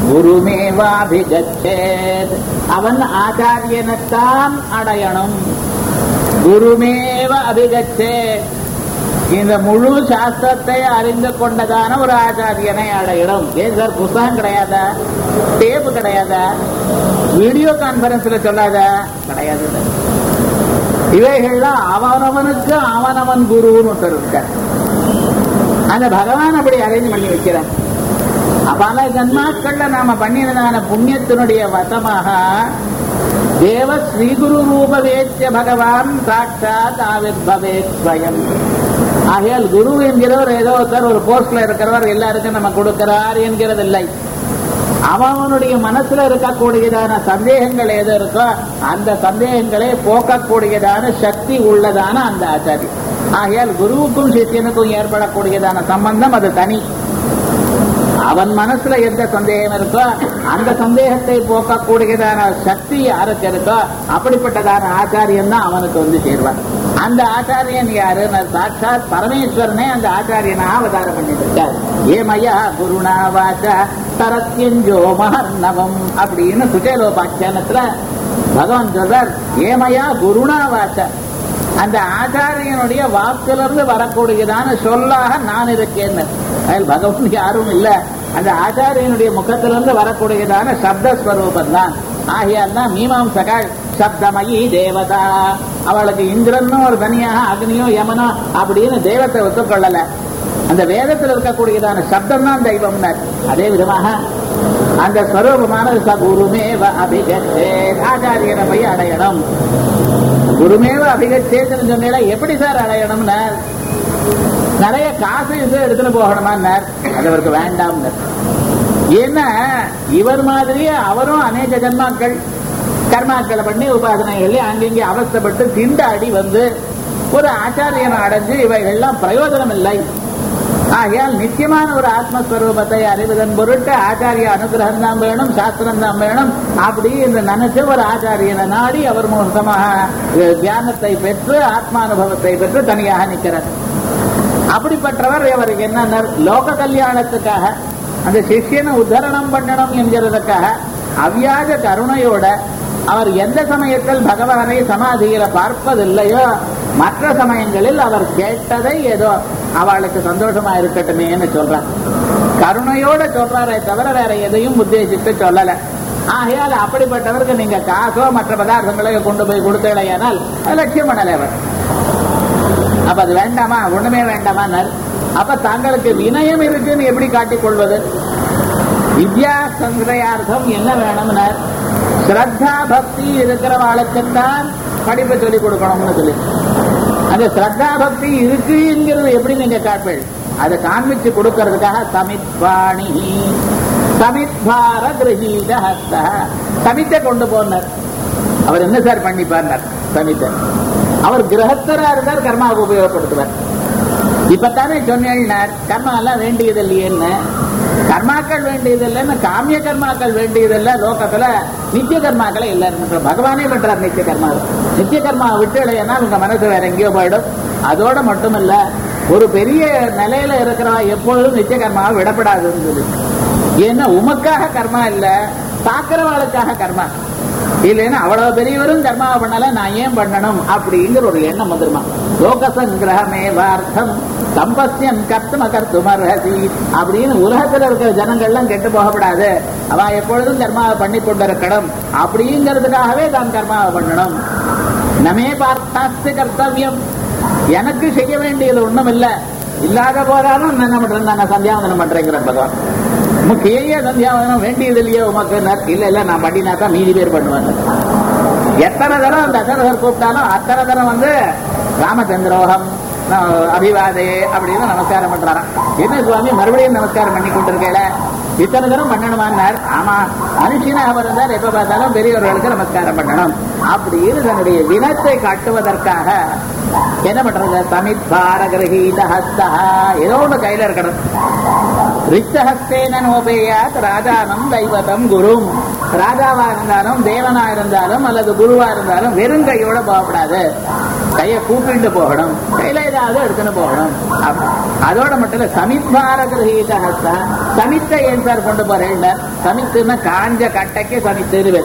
குருமேவாபிகச்சேத் அவன் ஆச்சாரியனைத்தான் அடையணும் குருமேவ அபிகச்சேத் இந்த முழு சாஸ்திரத்தை அறிந்து கொண்டதான ஒரு ஆச்சாரியனை அடையிடும் ஏன் சார் புஸ்தகம் கிடையாதா டேப்பு கிடையாதா வீடியோ கான்பரன்ஸ்ல சொல்லாதா கிடையாது இவைகள்லாம் அவனவனுக்கு அவனவன் குருன்னு ஒருத்தர் இருக்கார் அந்த பகவான் அப்படி அரேஞ்ச் பண்ணி வைக்கிறார் பல ஜன்மாக்கள்ல நாம பண்ணினதான புண்ணியத்தினுடைய வசமாக தேவ ஸ்ரீகுரு ரூபவேத்திய பகவான் சாட்சாத் ஆவிர்பவே ஸ்வயம் ஆகையால் குரு என்கிறவர் ஏதோ ஒருத்தர் ஒரு போஸ்ட்ல இருக்கிறவர் எல்லாருக்கும் நம்ம கொடுக்கிறார் என்கிறதில்லை அவனுடைய மனசுல இருக்கக்கூடியதான சந்தேகங்கள் எது இருக்கோ அந்த சந்தேகங்களை போக்கக்கூடியதான சக்தி உள்ளதான அந்த ஆச்சாரி ஆகையால் குருவுக்கும் சிஷியனுக்கும் ஏற்படக்கூடியதான சம்பந்தம் அது தனி அவன் மனசுல எந்த சந்தேகம் இருக்கோ அந்த சந்தேகத்தை போக்கக்கூடியதான சக்தி யாருக்கு இருக்கோ அப்படிப்பட்டதான ஆச்சாரியன் தான் அவனுக்கு வந்து சேர்வான் அந்த ஆச்சாரியன் யாருன்னு சாட்சாத் பரமேஸ்வரனே அந்த ஆச்சாரியனா அவதாரம் பண்ணிட்டு இருக்கார் ஏமயா குருணா வாச்சா சரத்யஞ்சோ மகர்ணவம் அப்படின்னு சுச்சேலோபாக்கியானத்துல பகவான் சொல்றார் ஏமயா குருணா வாச்சா அந்த ஆச்சாரியனுடைய வாக்கிலிருந்து வரக்கூடியதான சொல்லாக நான் இருக்கேன் அதில் பகவான் யாரும் இல்ல அந்த ஆச்சாரியனுடைய முகத்திலிருந்து வரக்கூடியதான சப்தஸ்வரூபம் தான் ஆகையால் தான் மீமாம்சகால் சப்தமயி தேவதா அவளுக்கு இந்திரனும் ஒரு தனியாக அக்னியோ யமனோ அப்படின்னு தெய்வத்தை ஒத்துக்கொள்ளல அந்த வேதத்தில் இருக்கக்கூடியதான சப்தம் தான் தெய்வம்னார் அதே விதமாக அந்த ஸ்வரூபமான சகுருமேவ அபிகத்தே ஆச்சாரியனை போய் அடையணும் குருமேவ அபிகச்சேதன் சொன்னா எப்படி சார் அடையணும்னா நிறைய காசு இது எடுத்துட்டு போகணுமான்னார் அது அவருக்கு வேண்டாம்னார் ஏன்னா இவர் மாதிரியே அவரும் அநேக ஜன்மாக்கள் கர்மாக்களை பண்ணி உபாசனைகள் அங்கங்கே அவஸ்தப்பட்டு திண்டாடி வந்து ஒரு ஆச்சாரியனை அடைஞ்சு இவைகள்லாம் பிரயோஜனம் இல்லை ஆகையால் நிச்சயமான ஒரு ஆத்மஸ்வரூபத்தை அறிவதன் பொருட்டு ஆச்சாரிய அனுகிரகம் தான் வேணும் சாஸ்திரம் தான் வேணும் அப்படி என்று நினைச்சு ஒரு ஆச்சாரியனை நாடி அவர் மூலமாக அஹ், தியானத்தை பெற்று ஆத்மானுபவத்தை பெற்று தனியாக நிற்கிறார் அப்படிப்பட்டவர் இவருக்கு என்ன லோக கல்யாணத்துக்காக அந்த சிஷ்யனை உத்தரணம் பண்ணணும் என்கிறதுக்காக அவ்வியாஜ கருணையோட அவர் எந்த சமயத்தில் பகவானை சமாதியில பார்ப்பதில்லையோ மற்ற சமயங்களில் அவர் கேட்டதை ஏதோ அவளுக்கு சந்தோஷமா இருக்கட்டுமேன்னு சொல்றார் கருணையோட சொல்றாரே தவிர வேற எதையும் உத்தேசித்து சொல்லல ஆகையால் அப்படிப்பட்டவருக்கு நீங்க காசோ மற்ற பதார்த்தங்களையோ கொண்டு போய் கொடுத்தீங்களேயானால் அது லட்சியம் பண்ணல அவர் அப்ப அது வேண்டாமா ஒண்ணுமே வேண்டாமா அப்ப தங்களுக்கு வினயம் இருக்குன்னு எப்படி காட்டிக் கொள்வது வித்யா சந்திரயார்த்தம் என்ன வேணும்னா ஸ்ரத்தா பக்தி இருக்கிறவாளுக்குத்தான் படிப்பை சொல்லிக் கொடுக்கணும்னு சொல்லி அந்த ஸ்ரத்தா பக்தி இருக்குங்கிறது எப்படி நீங்க காட்பீள் அதை காண்பிச்சு கொடுக்கறதுக்காக சமித்வாணி சமித்வார கிரகீத ஹஸ்த சமித்தை கொண்டு போனார் அவர் என்ன சார் பண்ணிப்பார் சமித்தை அவர் கிரகஸ்தரா இருந்தார் கர்மாவுக்கு உபயோகப்படுத்துவார் இப்பத்தானே சொன்னேன்னார் கர்மா எல்லாம் வேண்டியது இல்லையேன்னு கர்மாக்கள் வேண்டியது இல்லைன்னு காமிய கர்மாக்கள் வேண்டியதில்லை லோகத்துல நித்திய கர்மாக்களை எல்லாரும் பண்றார் பகவானே பண்றார் நித்திய கர்மா நித்திய கர்மா விட்டு இல்லைன்னா உங்க மனசு வேற எங்கேயோ போயிடும் அதோட மட்டும் இல்ல ஒரு பெரிய நிலையில இருக்கிறவா எப்பொழுதும் நித்திய கர்மாவை விடப்படாதுன்னு சொல்லி ஏன்னா உமக்காக கர்மா இல்ல பாக்குறவாளுக்காக கர்மா இல்லைன்னா அவ்வளவு பெரியவரும் கர்மாவை பண்ணல நான் ஏன் பண்ணணும் அப்படிங்கிற ஒரு எண்ணம் வந்துருமா லோகசங்கிரகமே வார்த்தம் சம்பஸ்யம் கர்த்தம கர்த்துமர்ஹசி அப்படின்னு உலகத்துல இருக்கிற ஜனங்கள்லாம் கெட்டு போகப்படாது அவ எப்பொழுதும் கர்மாவை பண்ணி கொண்டிருக்கணும் அப்படிங்கிறதுக்காகவே தான் கர்மாவை பண்ணணும் நமே பார்த்தாஸ்து கர்த்தவியம் எனக்கு செய்ய வேண்டியது ஒண்ணும் இல்ல இல்லாத போதாலும் நான் என்ன பண்றேன் நான் சந்தியாவந்தனம் பண்றேங்கிறேன் பகவான் முக்கிய சந்தியாவதனம் வேண்டியது இல்லையோ உமக்கு இல்ல இல்ல நான் பண்ணினா தான் மீதி பேர் பண்ணுவேன் எத்தனை தரம் தசரதர் கூப்பிட்டாலும் அத்தனை தரம் வந்து ராமச்சந்திரோகம் அபிவாதே அப்படின்னு நமஸ்காரம் பண்றாராம் என்ன சுவாமி மறுபடியும் நமஸ்காரம் பண்ணி கொண்டிருக்கேல இத்தனை தரம் பண்ணணுமான்னார் ஆமா மனுஷனாக இருந்தார் எப்ப பார்த்தாலும் பெரியவர்களுக்கு நமஸ்காரம் பண்ணணும் அப்படின்னு தன்னுடைய வினத்தை காட்டுவதற்காக என்ன பண்றது சமித் பாரகிரகீத ஹஸ்தா ஏதோ ஒண்ணு கையில இருக்கணும் ரிச்சஹஸ்தேன நோபேயாத் ராஜானம் தெய்வதம் குரும் ராஜாவா இருந்தாலும் தேவனா இருந்தாலும் அல்லது குருவா இருந்தாலும் வெறும் கையோட போகக்கூடாது கையை கூப்பிட்டு போகணும் கையில ஏதாவது எடுத்துன்னு போகணும் அதோட மட்டும் இல்ல சமித்வார கிரகீத ஹஸ்தா சமித்தை ஏன் சார் கொண்டு போறேன் சமித்துன்னா காஞ்ச கட்டைக்கு சமித்து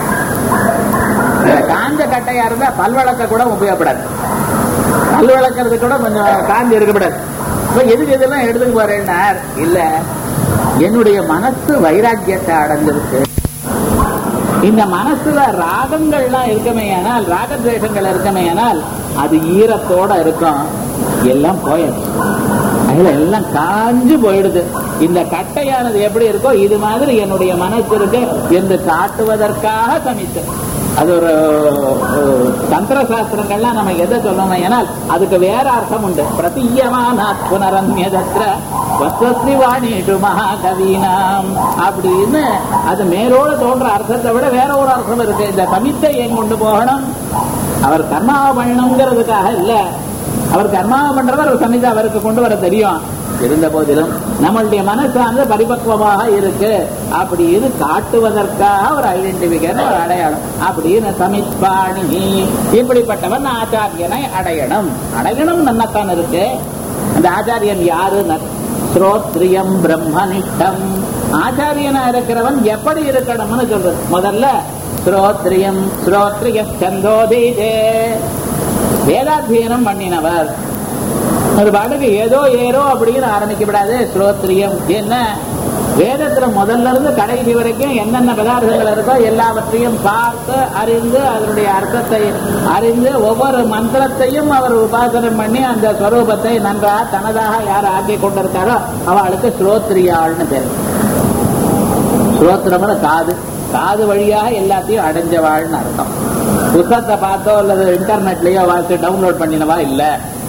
காஞ்ச கட்டையா இருந்தா பல்வழக்க கூட உபயோகப்படாது பல் வளர்க்கறது கூட கொஞ்சம் காஞ்சி இருக்கக்கூடாது இப்ப எதுக்கு இதெல்லாம் எடுத்துக்கு போறேன்னார் இல்ல என்னுடைய மனசு வைராக்கியத்தை அடைஞ்சிருக்கு இந்த மனசுல ராகங்கள்லாம் இருக்குமே ஆனால் ராகத்வேஷங்கள் இருக்குமே ஆனால் அது ஈரத்தோட இருக்கும் எல்லாம் போயிடுச்சு அதுல எல்லாம் காஞ்சு போயிடுது இந்த கட்டையானது எப்படி இருக்கோ இது மாதிரி என்னுடைய மனசு இருக்கு என்று காட்டுவதற்காக சமித்து அது ஒரு தந்திர சாஸ்திரங்கள்லாம் நம்ம எதை சொல்லணும் ஏனால் அதுக்கு வேற அர்த்தம் உண்டு பிரதீயமானாத் புனரன்யதத்ர வஸ்வஸ்ரீ வாணிஷு மகாகவீனாம் அப்படின்னு அது மேலோடு தோன்ற அர்த்தத்தை விட வேற ஒரு அர்த்தம் இருக்கு இந்த சமித்தை ஏன் கொண்டு போகணும் அவர் கர்மாவை பண்ணணுங்கிறதுக்காக இல்ல அவர் கர்மாவை பண்றவர் ஒரு சமிதை அவருக்கு கொண்டு வர தெரியும் இருந்த போதிலும் நம்மளுடைய மனசானது பரிபக்குவமாக இருக்கு அப்படின்னு காட்டுவதற்காக ஒரு ஐடென்டிபிகேஷன் ஒரு அடையாளம் அப்படின்னு சமித்பாணி இப்படிப்பட்டவன் ஆச்சாரியனை அடையணும் அடையணும் நன்னத்தான் இருக்கு அந்த ஆச்சாரியன் யாருன்னு ஸ்ரோத்ரியம் பிரம்மனிஷ்டம் ஆச்சாரியனா இருக்கிறவன் எப்படி இருக்கணும்னு சொல்றது முதல்ல ஸ்ரோத்ரியம் ஸ்ரோத்ரிய சந்தோதீதே வேதாத்தியனம் பண்ணினவர் ஒரு பாட்டுக்கு ஏதோ ஏதோ அப்படின்னு ஆரம்பிக்கப்படாது ஸ்ரோத்ரியம் என்ன வேதத்துல முதல்ல இருந்து கடைசி வரைக்கும் என்னென்ன பதார்த்தங்கள் இருக்கோ எல்லாவற்றையும் பார்த்து அறிந்து அதனுடைய அர்த்தத்தை அறிந்து ஒவ்வொரு மந்திரத்தையும் அவர் உபாசனம் பண்ணி அந்த ஸ்வரூபத்தை நன்றாக தனதாக யார் ஆக்கி கொண்டிருக்காரோ அவளுக்கு ஸ்ரோத்ரியாள்னு பேர் ஸ்ரோத்திரம்னு காது காது வழியாக எல்லாத்தையும் அடைஞ்சவாள்னு அர்த்தம் புத்தகத்தை பார்த்தோ அல்லது இன்டர்நெட்லயோ வாசி டவுன்லோட் பண்ணினவா இல்ல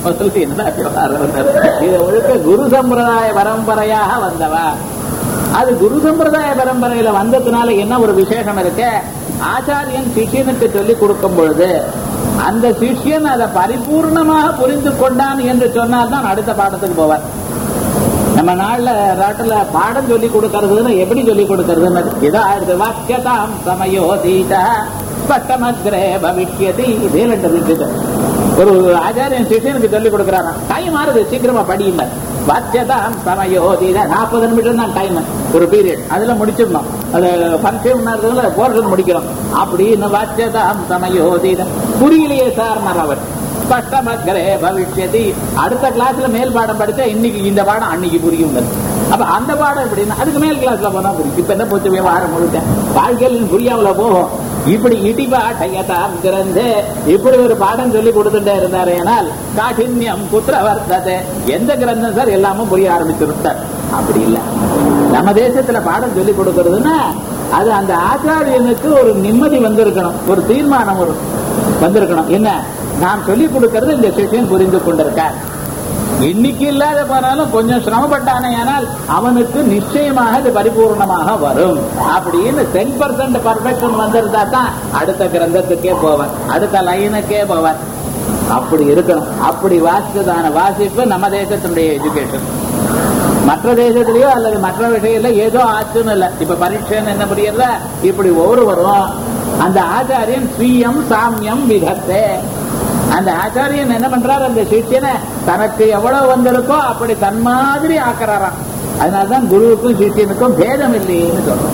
இது ஒழுக்க குரு சம்பிரதாய பரம்பரையாக வந்தவா அது குரு சம்பிரதாய பரம்பரையில வந்ததுனால என்ன ஒரு விசேஷம் இருக்கு ஆச்சாரியன் சிஷியனுக்கு சொல்லி கொடுக்கும் பொழுது அந்த சிஷ்யன் அதை பரிபூர்ணமாக புரிந்து கொண்டான் என்று சொன்னால் தான் அடுத்த பாடத்துக்கு போவார் நம்ம நாள்ல நாட்டுல பாடம் சொல்லி கொடுக்கறதுன்னு எப்படி சொல்லி கொடுக்கறதுன்னு இதா வாக்கியதாம் சமயோதீத ஸ்பஷ்டமக்ரே பவிஷ்யதி இதே ரெண்டு ஒரு ஆச்சாரியன் சிஷியனுக்கு சொல்லி கொடுக்கறாராம் டைம் ஆறுது சீக்கிரமா படியுங்க வாத்தியதாம் சமயோதீத நாற்பது நிமிஷம் தான் டைம் ஒரு பீரியட் அதுல முடிச்சிடணும் அது ஃபங்க்ஷன் நேரத்துல போர்ஷன் முடிக்கணும் அப்படின்னு வாத்தியதாம் சமயோதீத புரியலையே சார் அவர் ஸ்பஷ்டமக்ரே பவிஷ்யதி அடுத்த கிளாஸ்ல மேல் பாடம் படிச்சா இன்னைக்கு இந்த பாடம் அன்னைக்கு புரியும் அப்ப அந்த பாடம் எப்படின்னா அதுக்கு மேல் கிளாஸ்ல போனா புரியும் இப்ப என்ன போச்சு விவகாரம் முழுக்க வாழ்க்கையில் புரியாமல போகும் இப்படி இடிபா டையதாம் திறந்து இப்படி ஒரு பாடம் சொல்லி கொடுத்துட்டே இருந்தாரு ஆனால் காഠின்யம் குத்திர வர்த்தது எந்த கிரந்தம் சார் எல்லாமும் புரிய ஆரம்பிச்சிருந்தார் அப்படி இல்ல நம்ம தேசத்துல பாடம் சொல்லி கொடுக்கறதுன்னா அது அந்த ஆச்சாரியனுக்கு ஒரு நிம்மதி வந்திருக்கணும் ஒரு தீர்மானம் ஒரு வந்திருக்கணும் என்ன நாம் சொல்லி கொடுக்கறது இந்த சிஷியன் புரிந்து கொண்டிருக்கார் இன்னைக்கு இல்லாத போனாலும் கொஞ்சம் சிரமப்பட்டானே ஆனால் அவனுக்கு நிச்சயமாக இது பரிபூர்ணமாக வரும் அப்படின்னு டென் பர்சன்ட் பர்ஃபெக்ஷன் வந்திருந்தா தான் அடுத்த கிரந்தத்துக்கே போவார் அடுத்த லைனுக்கே போவார் அப்படி இருக்கணும் அப்படி வாசித்ததான வாசிப்பு நம்ம தேசத்தினுடைய எஜுகேஷன் மற்ற தேசத்திலேயோ அல்லது மற்ற விஷயத்துல ஏதோ ஆச்சுன்னு இல்ல இப்ப பரீட்சைன்னு என்ன புரியல இப்படி ஒவ்வொருவரும் அந்த ஆச்சாரியன் ஸ்வீயம் சாமியம் விதத்தே அந்த ஆச்சாரியன் என்ன பண்றாரு அந்த சிஷ்யனை தனக்கு எவ்வளவு வந்திருக்கோ அப்படி தன் மாதிரி ஆக்குறாராம் அதனாலதான் குருவுக்கும் சிஷ்யனுக்கும் பேதம் இல்லைன்னு சொல்றோம்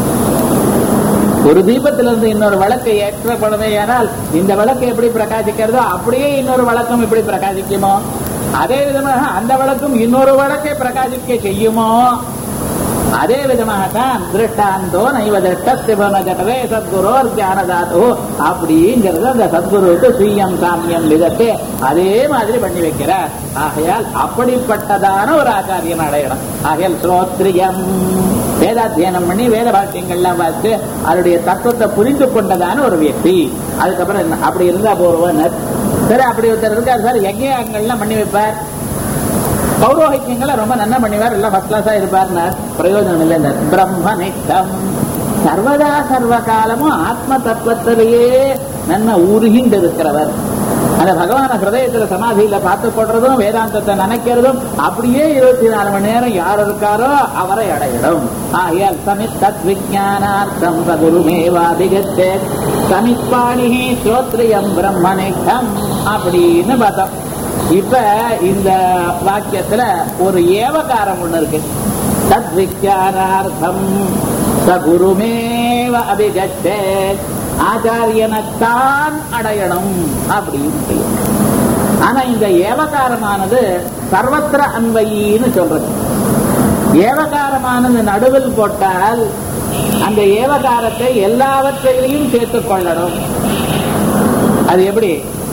ஒரு தீபத்திலிருந்து இன்னொரு விளக்கை ஏற்றப்படுமே ஆனால் இந்த விளக்கு எப்படி பிரகாசிக்கிறதோ அப்படியே இன்னொரு விளக்கம் எப்படி பிரகாசிக்குமோ அதே விதமாக அந்த விளக்கும் இன்னொரு விளக்கை பிரகாசிக்க செய்யுமோ அதே விதமாகத்தான் திருஷ்டாந்தோ நைவ திருஷ்டிபன ஜட்டவே சத்குரோர் தியானதாதோ அப்படிங்கிறது அந்த சத்குருவுக்கு சுயம் சாமியம் விதத்தை அதே மாதிரி பண்ணி வைக்கிறார் ஆகையால் அப்படிப்பட்டதான ஒரு ஆச்சாரியன் அடையணும் ஆகையால் ஸ்ரோத்ரியம் வேதாத்தியனம் பண்ணி வேத பாக்கியங்கள்லாம் பார்த்து அதனுடைய தத்துவத்தை புரிந்து கொண்டதான ஒரு வியக்தி அதுக்கப்புறம் என்ன? அப்படி இருந்தா போறவன் சரி அப்படி ஒருத்தர் இருக்கார் சார் யஜ்யங்கள்லாம் பண்ணி வைப்பார் பௌரோஹிக்கியங்களை ரொம்ப நன்னா பண்ணிவார் எல்லாம் ஃபர்ஸ்ட் கிளாஸா இருப்பார் பிரயோஜனம் இல்லை பிரம்ம நித்தம் சர்வதா சர்வ காலமும் ஆத்ம தத்துவத்திலேயே நன்ன உருகிண்டு இருக்கிறவர் அந்த பகவான ஹிருதயத்துல சமாதியில பார்த்து கொள்றதும் வேதாந்தத்தை நினைக்கிறதும் அப்படியே இருபத்தி நாலு மணி நேரம் யார் இருக்காரோ அவரை அடையிடும் ஆகையால் சமித் தத் விஜானார்த்தம் சகுருமேவாதிகத்தே சமித்பாணி ஸ்ரோத்ரியம் பிரம்மனிகம் அப்படின்னு பார்த்தோம் இப்ப இந்த வாக்கியத்துல ஒரு ஏவகாரம் ஒண்ணு இருக்கு தத் விஜானார்த்தம் சகுருமேவ அபிகச்சே ஆச்சாரியனைத்தான் அடையணும் அப்படின்னு சொல்லி ஆனா இந்த ஏவகாரமானது சர்வத்திர அன்வையின்னு சொல்றது ஏவகாரமானது நடுவில் போட்டால் அந்த ஏவகாரத்தை எல்லாவற்றையும் சேர்த்துக் கொள்ளணும் அது எப்படி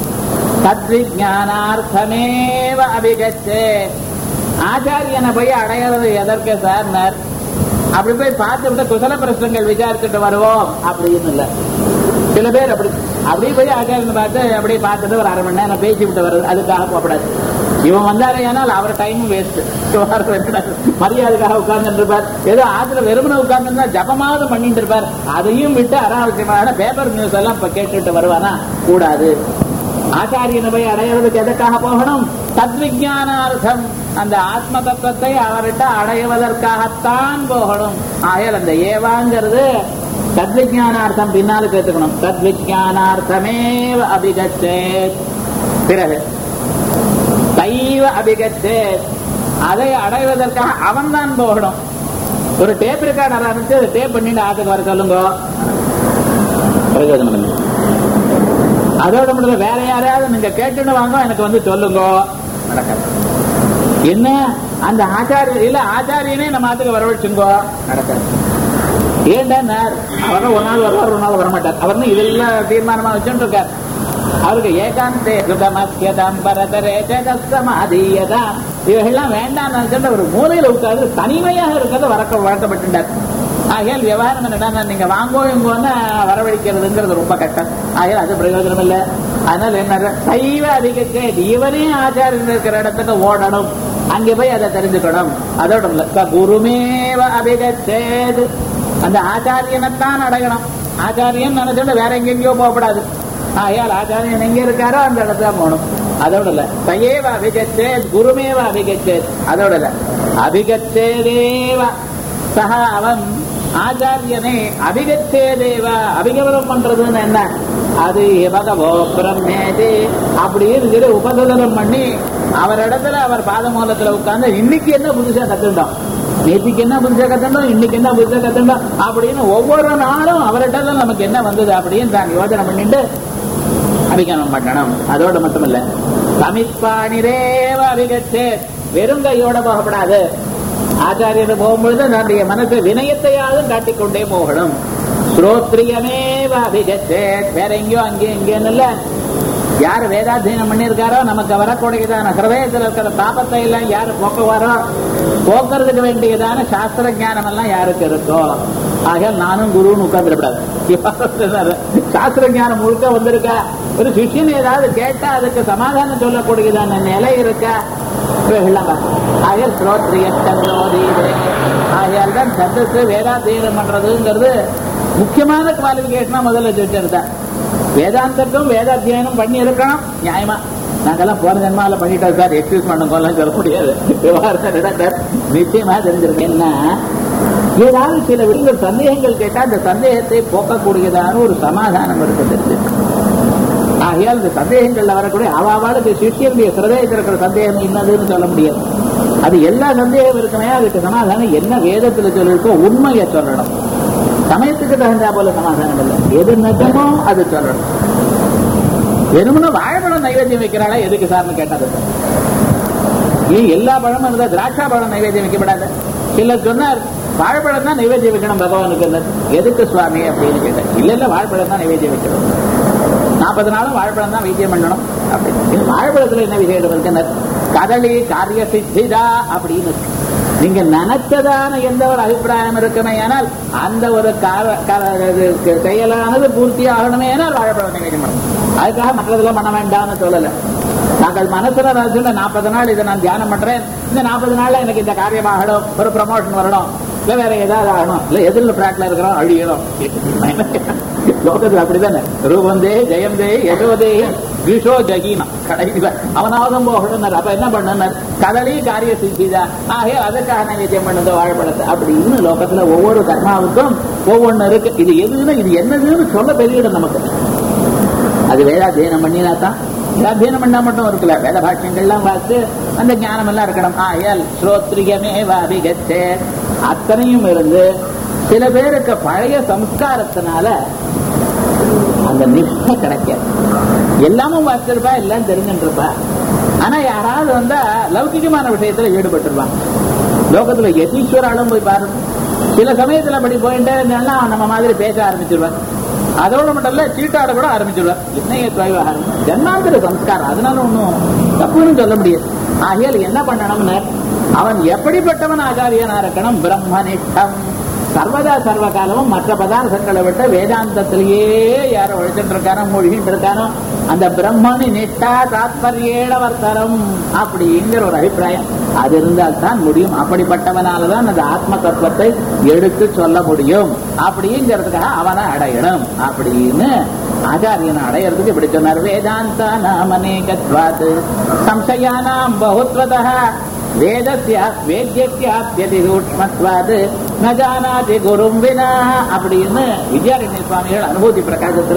தத்விஜானார்த்தமேவ அபிகச்சே ஆச்சாரியனை போய் அடையிறது எதற்கு சார் அப்படி போய் பார்த்து விட்டு குசல பிரச்சனைகள் விசாரிச்சுட்டு வருவோம் அப்படின்னு இல்ல சில பேர் அப்படி அப்படியே போய் ஆச்சாரியனை பார்த்து அப்படியே பார்த்துட்டு ஒரு அரை மணி நேரம் பேசி விட்டு வர்றது அதுக்காக போகக்கூடாது இவன் வந்தாரு ஏனால் அவர் டைம் வேஸ்ட் மரியாதைக்காக உட்கார்ந்து இருப்பார் ஏதோ ஆத்துல வெறுமனை உட்கார்ந்து ஜபமாவது பண்ணிட்டு இருப்பார் அதையும் விட்டு அனாவசியமான பேப்பர் நியூஸ் எல்லாம் இப்ப கேட்டுட்டு வருவானா கூடாது ஆச்சாரியனை போய் அடையிறதுக்கு எதற்காக போகணும் தத்விஜானார்த்தம் அந்த ஆத்ம தத்துவத்தை அவர்கிட்ட அடைவதற்காகத்தான் போகணும் ஆகையால் அந்த ஏவாங்கிறது தத்விஜானார்த்தம் பின்னால சேர்த்துக்கணும் தத்விஜானார்த்தமேவ அபிகச்சே பிறகு தைவ அபிகச்சே அதை அடைவதற்காக அவன் தான் போகணும் ஒரு டேப் ரெக்கார்டர் ஆரம்பிச்சு டேப் பண்ணிட்டு ஆத்துக்கு வர சொல்லுங்க பிரயோஜனம் இல்லை அதோட முடியல வேற யாரையாவது நீங்க கேட்டுன்னு வாங்க எனக்கு வந்து சொல்லுங்க நடக்காது என்ன அந்த ஆச்சாரிய இல்ல ஆச்சாரியனே நம்ம ஆத்துக்கு வரவழைச்சுங்கோ நடக்காது ஏண்டா அவர் ஒரு நாள் வருவார் ஒரு நாள் வரமாட்டார் அவர் இதெல்லாம் தீர்மானமா வச்சுட்டு இருக்கார் அவருக்கு ஏகாந்தே சுதமஸ்யதம் பரதரே ஜெகசமாதீயதாம் இவைகள்லாம் வேண்டாம் சொல்லிட்டு ஒரு மூலையில உட்கார்ந்து தனிமையாக இருக்கிறத வரக்க வளர்க்கப்பட்டுட்டார் ஆகையால் விவகாரம் என்னடா நீங்க வாங்கோ இங்கோன்னு வரவழைக்கிறதுங்கிறது ரொம்ப கஷ்டம் ஆகையால் அது பிரயோஜனம் இல்லை அதனால என்ன சைவ அதிகத்தை இவரே ஆச்சாரியன் இருக்கிற இடத்துக்கு ஓடணும் அங்கே போய் அதை தெரிஞ்சுக்கணும் அதோட இல்ல குருமேவ அபிகச்சேது அந்த ஆச்சாரியனைத்தான் அடையணும் ஆச்சாரியன் நினைச்சுட்டு வேற எங்கெங்கயோ போகக்கூடாது ஆகையால் ஆச்சாரியன் எங்க இருக்காரோ அந்த இடத்துல போகணும் அதோட இல்ல சயேவ அபிகச்சேத் குருமேவ அபிகச்சேத் அதோட இல்ல அபிகச்சேதேவ சக அவன் ஆச்சாரியனை அபிகச்சேதேவ அபிகமனம் பண்றதுன்னு என்ன அது எவகவோ பிரம்மேதி அப்படின்னு சொல்லி உபசதனம் பண்ணி அவர் இடத்துல அவர் பாதமூலத்துல உட்கார்ந்து இன்னைக்கு என்ன புதுசா கத்துட்டோம் நேற்றுக்கு என்ன புதுசா கத்துட்டோம் இன்னைக்கு என்ன புதுசா கத்துட்டோம் அப்படின்னு ஒவ்வொரு நாளும் அவர்கிட்ட நமக்கு என்ன வந்தது அப்படின்னு தான் யோசனை பண்ணிட்டு அபிகமனம் பண்ணணும் அதோட மட்டும் இல்ல சமிப்பாணிரேவ அபிகச்சே வெறும் கையோட போகப்படாது ஆச்சாரியர் போகும்பொழுது நம்முடைய மனசு வினயத்தையாவது காட்டிக்கொண்டே போகணும் ஸ்ரோத்ரியமேவ அபிஜத்தே வேற எங்கேயோ அங்கே இங்கேன்னு இல்ல யார் வேதாத்தியனம் பண்ணியிருக்காரோ நமக்கு வரக்கூடியதான ஹிருதயத்தில் இருக்கிற தாபத்தை எல்லாம் யாரு போக்குவாரோ போக்குறதுக்கு வேண்டியதான சாஸ்திர ஞானம் எல்லாம் யாருக்கு இருக்கோ ஆகையால் நானும் குருன்னு உட்கார்ந்துடக்கூடாது சாஸ்திர ஞானம் முழுக்க வந்திருக்கா ஒரு சிஷ்யன் ஏதாவது கேட்டா அதுக்கு சமாதானம் சொல்லக்கூடியதான நிலை இருக்கா இவைகள்லாம் பார்க்கணும். ஆகையால் ஸ்ரோத்ரிய சந்திரோதீதே ஆகையால் தான் சந்தத்து வேதாத்தியனம் பண்றதுங்கிறது முக்கியமான குவாலிபிகேஷனா முதல்ல வச்சிருந்தேன் வேதாந்தத்தும் வேதாத்தியனம் பண்ணி இருக்கணும் நியாயமா நாங்கெல்லாம் போன ஜென்மால பண்ணிட்டோம் சார் எக்ஸ்கியூஸ் பண்ணுங்கலாம் சொல்ல முடியாது விவகாரத்தை நடந்தார் நிச்சயமா தெரிஞ்சிருக்கு என்ன ஏதாவது சில விஷயங்கள் சந்தேகங்கள் கேட்டா அந்த சந்தேகத்தை போக்கக்கூடியதான ஒரு சமாதானம் இருக்கு தெரிஞ்சிருக்கு ஆகையால் இந்த சந்தேகங்கள்ல வரக்கூடிய அவாவாளுக்கு சிஷியனுடைய சிரதயத்தில் இருக்கிற சந்தேகம் என்னதுன்னு சொல்ல முடியாது அது எல்லா சந்தேகம் இருக்குமே அதுக்கு சமாதானம் என்ன வேதத்துல சொல்லிருக்கோ உண்மையை சொல்லணும் சமயத்துக்கு தகுந்தா போல சமாதானம் இல்லை எது நிஜமோ அது சொல்லணும் வெறுமனே வாழைப்பழம் நைவேத்தியம் வைக்கிறாளா எதுக்கு சார்னு கேட்டது ஏன் எல்லா பழமும் இருந்தா திராட்சா பழம் நைவேத்தியம் வைக்கப்படாது சிலர் சொன்னார் வாழைப்பழம் தான் நைவேத்தியம் வைக்கணும் பகவானுக்கு என்னது. எதுக்கு சுவாமி அப்படின்னு கேட்டேன் இல்ல இல்ல வாழைப்பழம் தான் நைவேத்தியம் வைக்கணும் நாற்பது நாளும் வாழைப்பழம் தான் வைத்தியம் பண்ணணும் அப்படின்னு இது வாழைப்பழத்துல என்ன விசேஷம் இருக்குன்னு கதளி காரிய சித்திதா அப்படின்னு இருக்கு. நீங்க நினைச்சதான எந்த ஒரு அபிப்பிராயம் இருக்குமே ஆனால் அந்த ஒரு கார- கார- இது செயலானது பூர்த்தி ஆகணுமே ஆனால் வாழைப்பழம் நைவேத்தியம் பண்ணணும் அதுக்காக மற்றதெல்லாம் பண்ண வேண்டாம்னு சொல்லல நாங்கள் மனசுல நினைச்சுட்டு நாற்பது நாள் இதை நான் தியானம் பண்றேன் இந்த நாற்பது நாள்ல எனக்கு இந்த காரியம் ஆகணும் ஒரு ப்ரமோஷன் வரணும் இல்ல வேற ஏதாவது ஆகணும் இல்ல எதிரில் பிராட்ல இருக்கிறோம் அழியணும் லோகத்துல அப்படித்தானே ரூபந்தே ஜெயந்தே யசோதே கிஷோ ஜகீனா கடைசியில அவனாவதும் போகணும் அப்ப என்ன பண்ணனர் கதலி காரிய சித்திதா ஆகே அதுக்காக நைவேத்தியம் பண்ணுங்க வாழைப்பழத்தை அப்படின்னு லோகத்துல ஒவ்வொரு கர்மாவுக்கும் ஒவ்வொன்னு இருக்கு இது எதுன்னு இது என்னதுன்னு சொல்ல தெரியணும் நமக்கு அது வேதாத்தியனம் பண்ணினா தான் வேதாத்தியனம் பண்ணா மட்டும் இருக்குல்ல வேத பாஷ்யங்கள்லாம் பார்த்து அந்த ஞானம் எல்லாம் இருக்கணும் ஆயல் ஸ்ரோத்ரியமே வாபிகத்தே அத்தனையும் இருந்து சில பேருக்கு பழைய சம்ஸ்காரத்தினால அந்த நிஷ்டை கிடைக்காது எல்லாமும் வாசிச்சிருப்பா எல்லாம் தெரிஞ்சுருப்பா ஆனா யாராவது வந்தா லௌகிகமான விஷயத்துல ஈடுபட்டிருப்பான் லோகத்துல யதீஸ்வராலும் போய் பாருங்க சில சமயத்துல அப்படி போயிட்டே இருந்தாலும் அவன் நம்ம மாதிரி பேச ஆரம்பிச்சிருவான் அதோட மட்டும் இல்ல சீட்டாட கூட ஆரம்பிச்சிடுவார் என்ன விவகாரம் ஜன்மாந்திர சம்ஸ்காரம் அதனால ஒண்ணும் தப்புன்னு சொல்ல முடியாது ஆகையால் என்ன பண்ணணும்னு அவன் எப்படிப்பட்டவன் ஆச்சாரியனா இருக்கணும் பிரம்மனிஷ்டம் சர்வதா சர்வ காலமும் மற்ற பதார்த்தங்களை விட்டு வேதாந்தத்திலேயே யாரோ உழைச்சிட்டு இருக்கானோ மொழிகிட்டு இருக்கானோ அந்த பிரம்மனி நிஷ்டா தாத்பரியேட வர்த்தரம் அப்படிங்கிற ஒரு அபிப்பிராயம் அது இருந்தால் தான் முடியும் அப்படிப்பட்டவனாலதான் அந்த ஆத்ம தத்துவத்தை எடுத்து சொல்ல முடியும் அப்படிங்கிறதுக்காக அவனை அடையணும் அப்படின்னு ஆச்சாரியனை அடையறதுக்கு இப்படி சொன்னார் வேதாந்த நாமனேகத்வாத் சம்சயானாம் பகுத்வதா வேதஸ்ய வேத்தியத்தியாப்யதி சூக்மத்வாது ந ஜானாதி குரும் வினா அப்படின்னு வித்யாரண்ய சுவாமிகள் அனுபூதி பிரகாசத்துல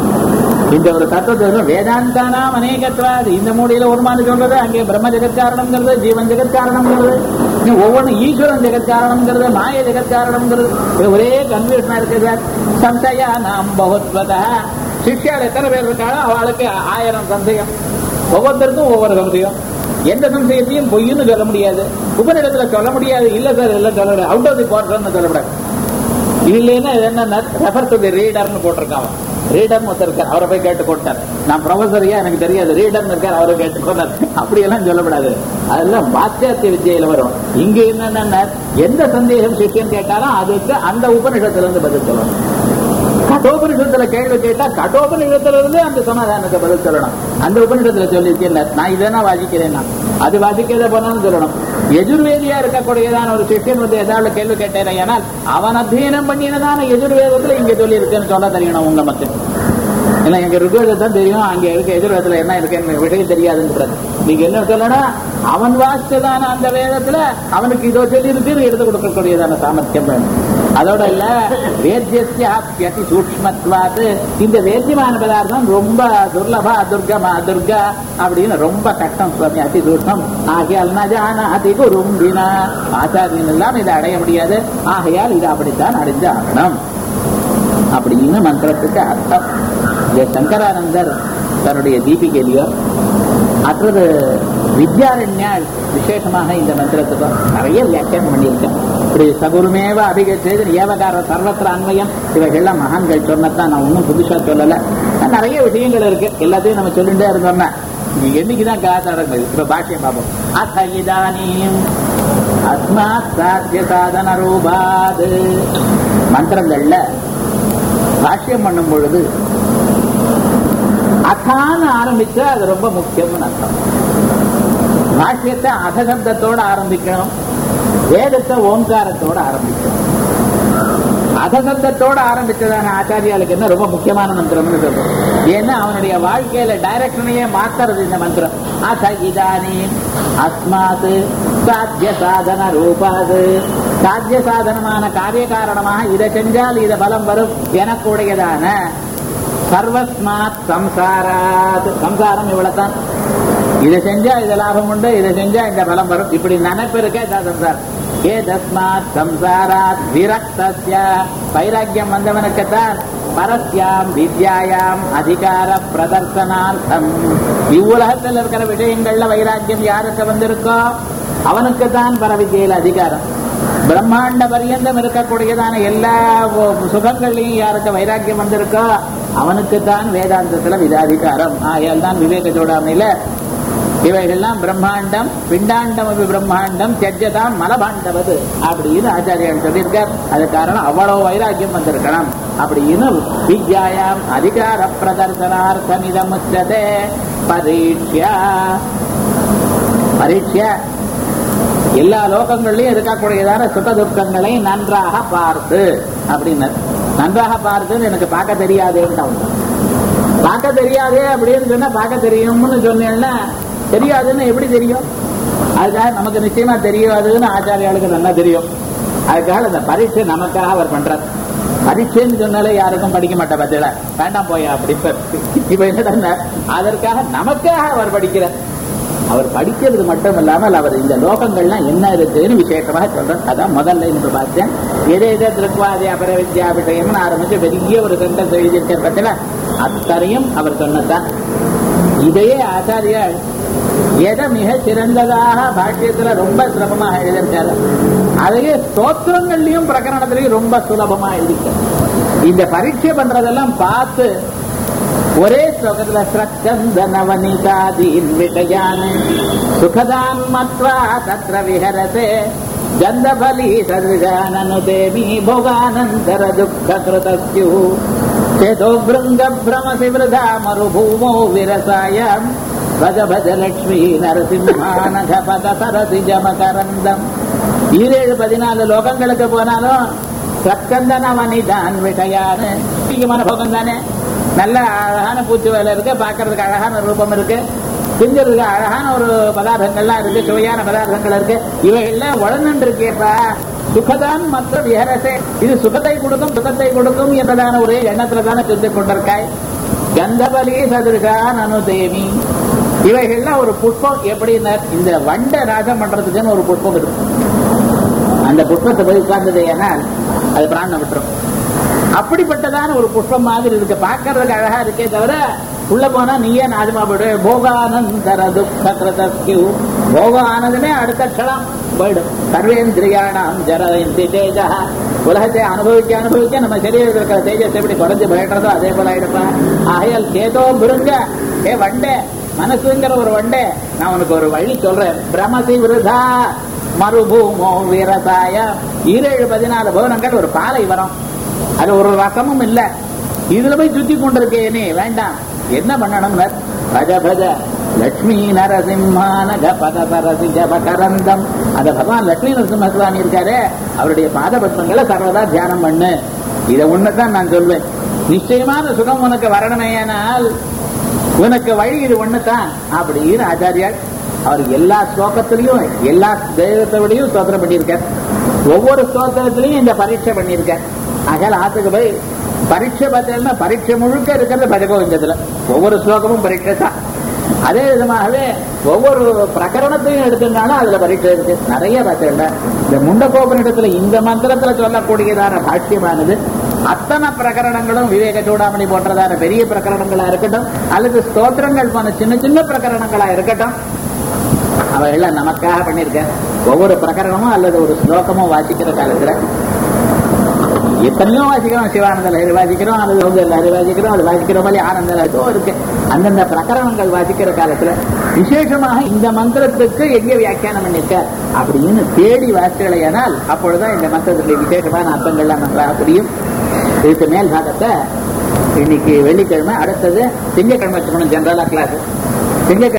இந்த ஒரு தத்துவத்தை வேதாந்தானாம் அநேகத்வாது இந்த மூடியில ஒருமானு சொல்றது அங்கே பிரம்ம ஜெகத்காரணம்ங்கிறது ஜீவன் ஜெகத்காரணம்ங்கிறது இன்னும் ஒவ்வொன்றும் ஈஸ்வரன் ஜெகத்காரணம்ங்கிறது மாய ஜெகத்காரணம்ங்கிறது இது ஒரே கன்ஃபியூஷனா இருக்குது சார் சம்சயா நாம் பகுத்வதா சிஷ்யால் எத்தனை பேர் இருக்காளோ அவளுக்கு ஆயிரம் சந்தேகம் ஒவ்வொருத்தருக்கும் ஒவ்வொரு சந்தேகம் எந்த சம்சயத்தையும் பொய்ன்னு சொல்ல முடியாது உபநிடத்துல சொல்ல முடியாது இல்ல சார் இல்ல சொல்ல முடியாது அவுட் ஆஃப் தி போர்ஷன் சொல்லக்கூடாது இல்லைன்னா இது என்ன ரெஃபர் டு தி ரீடர்னு போட்டிருக்கான் அவன். ரீடர்னு ஒருத்தர் இருக்கார் அவரை போய் கேட்டு கொண்டார் நான் ப்ரொஃபஸரியா எனக்கு தெரியாது ரீடர்னு இருக்கார் அவரை கேட்டு கொண்டார் அப்படியெல்லாம் சொல்லக்கூடாது அதெல்லாம் பாத்தியாத்திய வித்தியில வரும் இங்க என்னன்னா எந்த சந்தேகம் சிஷ்யன் கேட்டாலும் அதுக்கு அந்த உபநிஷத்துல இருந்து பதில் சொல்லணும் கட்டோபனிஷத்துல கேள்வி கேட்டா கட்டோபனிஷத்துல இருந்து அந்த சமாதானத்தை பதில் சொல்லணும் அந்த உபனிஷத்துல சொல்லியிருக்கேன் நான் இதெல்லாம் வாசிக்கிறேன் நான் அது வாசிக்கிறத போனாலும் சொல்லணும் எஜுர்வேதியா இருக்கக்கூடியதான ஒரு சிஷ்யன் வந்து ஏதாவது கேள்வி கேட்டேன் ஏனால் அவன் அத்தியனம் பண்ணினதான எஜுர்வேதத்துல இங்க சொல்லி இருக்குன்னு சொல்ல தெரியணும் உங்க மக்கள் இல்ல எங்க ருக்வேதம் தான் தெரியும் அங்க இருக்க எதிர்வேதத்துல என்ன இருக்குன்னு விஷயம் தெரியாதுன்றது நீங்க என்ன சொல்லணும் அவன் வாசிச்சதான அந்த வேதத்துல அவனுக்கு இதோ சொல்லி இருக்குன்னு எடுத்து கொடுக்கக்கூடியதான சாமர்த்தியம் வேணும் அதோட இல்ல வேத்தியத்தி சூக்மத்வாது இந்த வேத்தியமான பதார்த்தம் ரொம்ப துர்லபா துர்கமா துர்கா அப்படின்னு ரொம்ப கஷ்டம் சுவாமி அதி சூக்மம் ஆகையால் நஜான அதி குரும்பினா ஆச்சாரியன் எல்லாம் இதை அடைய முடியாது ஆகையால் இது அப்படித்தான் அடைஞ்சு ஆகணும் அப்படின்னு மந்திரத்துக்கு அர்த்தம் இந்த சங்கரானந்தர் தன்னுடைய தீபிகையிலையோ மற்றது வித்யாரண்யாள் விசேஷமாக இந்த மந்திரத்துக்கு நிறைய வியாக்கியானம் பண்ணியிருக்கேன் இப்படி சகுருமேவ அபிகச்சேது ஏவகார சர்வத்திர அன்வயம் இவைகள்லாம் மகான்கள் சொன்னதான் நான் ஒன்றும் புதுசா சொல்லல நிறைய விஷயங்கள் இருக்கு எல்லாத்தையும் நம்ம சொல்லிட்டே இருந்தோம்னா நீங்க என்னைக்குதான் காத்தாடங்கள் இப்ப பாஷ்யம் பார்ப்போம் அத்த இதானியும் அஸ்மாத் சாத்திய சாதன ரூபாது மந்திரங்கள்ல பாஷ்யம் பண்ணும் பொழுது அதான்னு ஆரம்பிச்சா அது ரொம்ப முக்கியம்னு அர்த்தம் பாஷ்யத்தை அதசப்தத்தோட ஆரம்பிக்கணும் வேதத்தை ஓங்காரத்தோட ஆரம்பிக்கணும் அதசப்தத்தோட ஆரம்பிச்சதான ஆச்சாரியாளுக்கு என்ன ரொம்ப முக்கியமான மந்திரம்னு சொல்றோம் ஏன்னா அவனுடைய வாழ்க்கையில டைரக்ஷனையே மாத்துறது இந்த மந்திரம் அத இதானி அஸ்மாத் சாத்திய சாதன ரூபாது சாத்திய சாதனமான காரிய காரணமாக இதை செஞ்சால் இத பலம் வரும் எனக்குடையதான சர்வஸ்மாத் சம்சாராத் சம்சாரம் இவ்வளவுதான் இதை செஞ்சா இது லாபம் உண்டு இதை செஞ்சா இந்த பலம் வரும் இப்படி நினைப்பு இருக்கே இதான் சம்சாரம் ஏ தஸ்மாத் சம்சாராத் விரக்தஸ்ய வைராக்கியம் வந்தவனுக்குத்தான் பரஸ்யாம் வித்யாயாம் அதிகார பிரதர்சனார்த்தம் இவ்வுலகத்தில் இருக்கிற விஷயங்கள்ல வைராக்கியம் யாருக்கு வந்திருக்கோ அவனுக்கு தான் பரவித்யில அதிகாரம் பிரம்மாண்ட பரியந்தம் இருக்கக்கூடியதான எல்லா சுகங்களையும் யாருக்கு வைராக்கியம் வந்திருக்கோ அவனுக்கு தான் வேதாந்தத்துல விதாதிகாரம் ஆயால் தான் விவேக சூடாமணியில இவைகள்லாம் பிரம்மாண்டம் பிண்டாண்டம் அது பிரம்மாண்டம் தெஜதான் மலபாண்டவது அப்படின்னு ஆச்சாரியன் சொல்லியிருக்கார் அது காரணம் அவ்வளவு வைராக்கியம் வந்திருக்கணும் அப்படின்னு வித்யாயாம் அதிகார பிரதர்சனார்த்தம் இதமுச்சதே பரீட்சா பரீட்சா எல்லா லோகங்கள்லயும் இருக்கக்கூடியதான சுக துக்கங்களை நன்றாக பார்த்து அப்படின்னு நன்றாக பார்த்துன்னு எனக்கு பார்க்க தெரியாதேன்னு அவன் பார்க்க தெரியாதே அப்படின்னு சொன்னா பார்க்க தெரியும்னு சொன்னேன்னா தெரியாதுன்னு எப்படி தெரியும் அதுக்காக நமக்கு நிச்சயமா தெரியாதுன்னு ஆச்சாரியாளுக்கு நல்லா தெரியும் அதுக்காக அந்த பரீட்சை நமக்காக அவர் பண்றார் பரீட்சைன்னு சொன்னாலே யாருக்கும் படிக்க மாட்டா பத்தில வேண்டாம் போயா அப்படி இப்ப என்ன அதற்காக நமக்காக அவர் படிக்கிறார் அவர் படிக்கிறது மட்டும் இல்லாமல் அவர் இந்த லோகங்கள்லாம் என்ன இருக்குன்னு விசேஷமாக சொல்றார் அதான் முதல்ல என்று பார்த்தேன் எதை எதை திருக்குவாதி அபர வித்யா விஷயம்னு ஆரம்பிச்சு பெரிய ஒரு சென்டென்ஸ் எழுதியிருக்கிற பத்தில அத்தனையும் அவர் சொன்னதான் இதையே ஆச்சாரியார் எதை மிக சிறந்ததாக பாஷ்யத்துல ரொம்ப சிரமமாக எழுதியிருக்காரு அதையே ஸ்தோத்திரங்கள்லயும் பிரகரணத்திலையும் ரொம்ப சுலபமா எழுதியிருக்காரு இந்த பரீட்சை பண்றதெல்லாம் பார்த்து ஒரே ஸ்லோகத்துல ஸ்ரச்சந்த நவனிதாதீன் விஷயான் சுகதான் மத்வா தத்ர விஹரதே ஜந்தபலி சதுஜானனுதேமி போகானந்தர துக்க கிருதஸ்யு சேதோ பிருங்க பிரமசி விருதா மருபூமோ விரசாயம் பஜ பஜ லட்சுமி நரசிம்மானக பத சரசி ஜமகரந்தம் ஈரேழு பதினாலு லோகங்களுக்கு போனாலும் சக்கந்தன வனிதான் விஷயான்னு முக்கியமான போகம் தானே நல்ல அழகான பூச்சி வேலை இருக்கு பார்க்கறதுக்கு அழகான ரூபம் இருக்கு திங்கிறதுக்கு அழகான ஒரு பதார்த்தங்கள்லாம் இருக்கு சுவையான பதார்த்தங்கள் இருக்கு இவைகள்லாம் உழந்து இருக்கேப்பா சுகதான் மற்ற விஹரசே இது சுகத்தை கொடுக்கும் சுகத்தை கொடுக்கும் என்பதான ஒரே எண்ணத்துல தானே சிந்து கொண்டிருக்காய் கந்தபலி சதுர்கான் அனுதேவி இவைகள்லாம் ஒரு புஷ்பம் எப்படின்னா இந்த வண்டை நாசம் பண்றதுக்குன்னு ஒரு புஷ்பம் இருக்கு அந்த புஷ்பத்தை போய் உட்கார்ந்தது ஏனால் அது பிராணம் விட்டுரும் அப்படிப்பட்டதான ஒரு புஷ்பம் மாதிரி இருக்கு பார்க்கறதுக்கு அழகா இருக்கே தவிர உள்ள போனா நீயே நாஜமா போயிடு போகானந்தர துக்க கிருதஸ்யு போகம் ஆனதுமே அடுத்த க்ஷணம் போயிடும் சர்வேந்திரியானாம் ஜரயந்தி தேஜா உலகத்தை அனுபவிக்க அனுபவிக்க நம்ம சரீரத்தில் இருக்கிற தேஜஸ் எப்படி குறைஞ்சு போயிடுறதோ அதே போல ஆயிடுப்பா ஆகையால் சேதோ பிருங்க ஏ வண்டே மனசுங்கிற ஒரு வண்டே நான் உனக்கு ஒரு வழி சொல்றேன் பிரமசி விருதா மறுபூமோ வீரசாய ஈரேழு பதினாலு பவனங்கள் ஒரு பாலை வரும் அது ஒரு ரசமும் இல்ல இதுல போய் சுத்தி கொண்டிருக்கேனே வேண்டாம் என்ன பண்ணணும்னு பஜ பஜ லட்சுமி நரசிம்மான பத பரசி ஜபகரந்தம் அந்த பகவான் லட்சுமி நரசிம்ம சுவாமி இருக்காரு அவருடைய பாத பத்மங்களை சர்வதா தியானம் பண்ணு இதை ஒண்ணுதான் நான் சொல்வேன் நிச்சயமான சுகம் உனக்கு வரணுமேயானால் உனக்கு வழி இது ஒண்ணுதான் அப்படின்னு ஆச்சாரியார் அவர் எல்லா ஸ்லோகத்திலையும் எல்லா தெய்வத்தோடையும் ஸ்தோத்திரம் பண்ணியிருக்கார் ஒவ்வொரு ஸ்தோத்திரத்திலையும் இந்த பரீட்சை பண்ணியிருக்கார் ஆகையால் ஆத்துக்கு போய் பரீட்சை பார்த்தீங்கன்னா பரீட்சை முழுக்க இருக்கிறது பஜகோவிந்தத்துல ஒவ்வொரு ஸ்லோகமும் பரீட்சை தான் அதே விதமாகவே ஒவ்வொரு பிரகரணத்தையும் எடுத்துனாலும் அதுல பரீட்சை இருக்கு நிறைய பார்த்தீங்கன்னா இந்த முண்டகோபனிடத்துல இந்த மந்திரத்துல சொல்லக்கூடியதான பாஷ்யமானது அத்தனை பிரகரணங்களும் விவேக சூடாமணி போன்றதான பெரிய பிரகரணங்களா இருக்கட்டும் அல்லது ஸ்தோத்திரங்கள் போன சின்ன சின்ன பிரகரணங்களா இருக்கட்டும் அவையெல்லாம் நமக்காக பண்ணியிருக்க ஒவ்வொரு பிரகரணமும் அல்லது ஒரு ஸ்லோகமும் வாசிக்கிற காலத்துல எத்தனையோ வாசிக்கிறோம் சிவானந்த லஹரி வாசிக்கிறோம் அல்லது சௌந்தர லஹரி வாசிக்கிறோம் அது வாசிக்கிறோம் மாதிரி ஆனந்த லஹரியோ இருக்கு அந்தந்த பிரகரணங்கள் வாசிக்கிற காலத்துல விசேஷமாக இந்த மந்திரத்துக்கு எங்க வியாக்கியானம் பண்ணிருக்க அப்படின்னு தேடி வாசிக்கலையானால் அப்பொழுதுதான் இந்த மந்திரத்துடைய விசேஷமான அர்த்தங்கள்லாம் நன்றாக புரியும் இதுக்கு மேல் பாகத்தை இன்னைக்கு வெள்ளிக்கிழமை அடுத்தது திங்கக்கிழமை வச்சுக்கணும் ஜெனரலா கிளாஸ் திங்கக்கிழமை